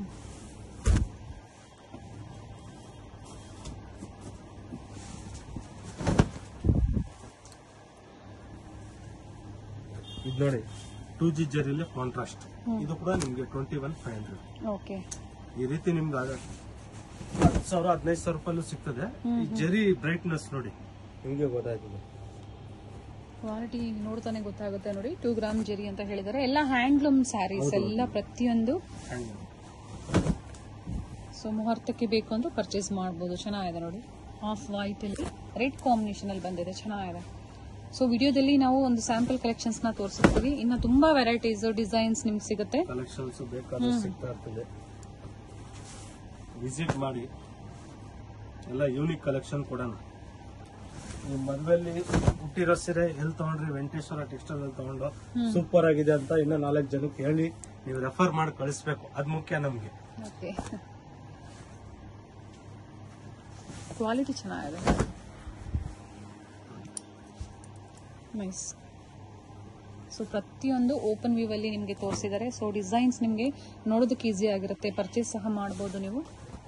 ಇದು ನೋಡಿ ಟೂ ಜಿ ಜರಿಲಿ ಕಾಂಟ್ರಾಸ್ಟ್ ಇದು ಕೂಡ ನಿಮ್ಗೆ twenty one five hundred okay ಈ ರೀತಿ ನಿಮ್ಗೆ ಆಗ ಹತ್ತು ಸಾವಿರ ಹದಿನೈದು ಸಾವಿರ ರೂಪಾಯಿ ಸಿಗ್ತದೆ ಈ ಜರಿ ಬ್ರೈಟ್ನೆಸ್ ನೋಡಿ ನಿಮ್ಗೆ ಗೊತ್ತಾಯ್ತದೆ ಕ್ವಾಲಿಟಿ ನೋಡ್ತಾನೆ ಗೊತ್ತಾಗುತ್ತೆ ನೋಡಿ ಟೂ ಗ್ರಾಮ್ ಜರಿ ಅಂತ ಹೇಳಿದ್ದಾರೆ ಎಲ್ಲ ಹ್ಯಾಂಡ್ಲೂಮ್ ಸ್ಯಾರೀಸ್ ಎಲ್ಲ ಪ್ರತಿಯೊಂದು ಹ್ಯಾಂಗ್ ಸೊ ಮುಹೂರ್ತಕ್ಕೆ ಬೇಕು ಅಂದ್ರೆ ಪರ್ಚೇಸ್ ಮಾಡ್ಬೋದು ಚೆನ್ನಾಗಿದೆ ನೋಡಿ ಆಫ್ ವೈಟ್ ಅಲ್ಲಿ ರೆಡ್ ಕಾಂಬಿನೇಷನ್ ಅಲ್ಲಿ ಬಂದಿದೆ ಚೆನ್ನಾಗಿದೆ ಸೊ ವಿಡಿಯೋದಲ್ಲಿ ನಾವು ಒಂದು ಸ್ಯಾಂಪಲ್ ಕಲೆಕ್ಷನ್ಸ್ ನ ತೋರಿಸಿರ್ತೀವಿ ಇನ್ನು ತುಂಬಾ ವೆರೈಟೀಸ್ ಡಿಸೈನ್ಸ್ ನಿಮ್ಗೆ ಸಿಗುತ್ತೆ ಕಲೆಕ್ಷನ್ಸ್ ಬೇಕಾದ್ರೆ ಸಿಗ್ತಾ ಇರ್ತದೆ ವಿಸಿಟ್ ಮಾಡಿ ಎಲ್ಲ ಯೂನಿಕ್ ಕಲೆಕ್ಷನ್ ಕೊಡೋಣ ನೀವು ಮದುವೆಯಲ್ಲಿ ಹುಟ್ಟಿರೋ ಸೀರೆ ಎಲ್ಲಿ ತಗೊಂಡ್ರಿ ವೆಂಕಟೇಶ್ವರ ಟೆಕ್ಸ್ಟೈಲ್ ಅಲ್ಲಿ ತಗೊಂಡು ಸೂಪರ್ ಆಗಿದೆ ಅಂತ ಇನ್ನ ನಾಲ್ಕು ಜನಕ್ಕೆ ಹೇಳಿ ನೀವು ರೆಫರ್ ಮಾಡಿ ಕಳಿಸ್ಬೇಕು ಅದ್ ಮುಖ್ಯ ನಮ್ಗೆ ಓಕೆ ಕ್ವಾಲಿಟಿ ಚೆನ್ನಾಗಿದೆ ನೈಸ್ ಸೊ ಪ್ರತಿಯೊಂದು ಓಪನ್ ವ್ಯೂ ಅಲ್ಲಿ ನಿಮಗೆ ತೋರಿಸಿದ್ದಾರೆ ಸೊ ಡಿಸೈನ್ಸ್ ನಿಮಗೆ ನೋಡೋದಕ್ಕೆ ಈಸಿ ಆಗಿರುತ್ತೆ ಪರ್ಚೇಸ್ ಸಹ ಮಾಡ್ಬೋದು ನೀವು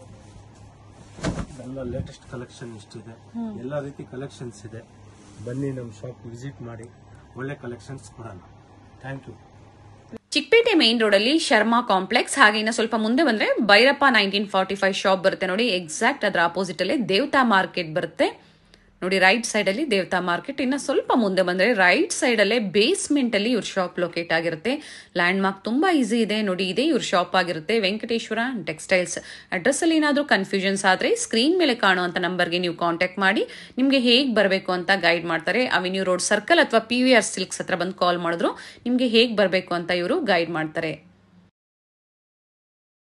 ಎಲ್ಲ ಲೇಟೆಸ್ಟ್ ಕಲೆಕ್ಷನ್ ಇಷ್ಟಿದೆ ಎಲ್ಲ ರೀತಿ ಕಲೆಕ್ಷನ್ಸ್ ಇದೆ ಬನ್ನಿ ನಮ್ಮ ಶಾಪ್ ವಿಸಿಟ್ ಮಾಡಿ ಒಳ್ಳೆ ಕಲೆಕ್ಷನ್ಸ್ ಕೊಡೋಣ thank you Chickpete main road ಅಲ್ಲಿ ಶರ್ಮಾ ಕಾಂಪ್ಲೆಕ್ಸ್ ಹಾಗೆ ಇನ್ನು ಸ್ವಲ್ಪ ಮುಂದೆ ಬಂದ್ರೆ Byrappa nineteen forty five shop ಬರುತ್ತೆ ನೋಡಿ ಎಕ್ಸಾಕ್ಟ್ ಅದರ ಆಪೋಸಿಟ್ ಅಲ್ಲೇ ದೇವತಾ ಮಾರ್ಕೆಟ್ ಬರುತ್ತೆ ನೋಡಿ ರೈಟ್ ಸೈಡ್ ಅಲ್ಲಿ ದೇವತಾ ಮಾರ್ಕೆಟ್ ಇನ್ನು ಸ್ವಲ್ಪ ಮುಂದೆ ಬಂದ್ರೆ ರೈಟ್ ಸೈಡ್ ಅಲ್ಲೇ ಬೇಸ್ಮೆಂಟ್ ಅಲ್ಲಿ ಇವ್ರ ಶಾಪ್ ಲೊಕೇಟ್ ಆಗಿರುತ್ತೆ ಲ್ಯಾಂಡ್ ಮಾರ್ಕ್ ತುಂಬಾ ಈಸಿ ಇದೆ ನೋಡಿ ಇದೇ ಇವ್ರ ಶಾಪ್ ಆಗಿರುತ್ತೆ ವೆಂಕಟೇಶ್ವರ ಟೆಕ್ಸ್ಟೈಲ್ಸ್ ಅಡ್ರೆಸ್ ಅಲ್ಲಿ ಏನಾದರೂ ಕನ್ಫ್ಯೂಷನ್ಸ್ ಆದ್ರೆ ಸ್ಕ್ರೀನ್ ಮೇಲೆ ಕಾಣುವಂತ ನಂಬರ್ಗೆ ನೀವು ಕಾಂಟ್ಯಾಕ್ಟ್ ಮಾಡಿ ನಿಮಗೆ ಹೇಗೆ ಬರಬೇಕು ಅಂತ ಗೈಡ್ ಮಾಡ್ತಾರೆ ಅವೆನ್ಯೂ ರೋಡ್ ಸರ್ಕಲ್ ಅಥವಾ ಪಿ ವಿ ಆರ್ ಸಿಲ್ಕ್ಸ್ ಹತ್ರ ಬಂದು ಕಾಲ್ ಮಾಡಿದ್ರು ನಿಮಗೆ ಹೇಗೆ ಬರಬೇಕು ಅಂತ ಇವರು ಗೈಡ್ ಮಾಡ್ತಾರೆ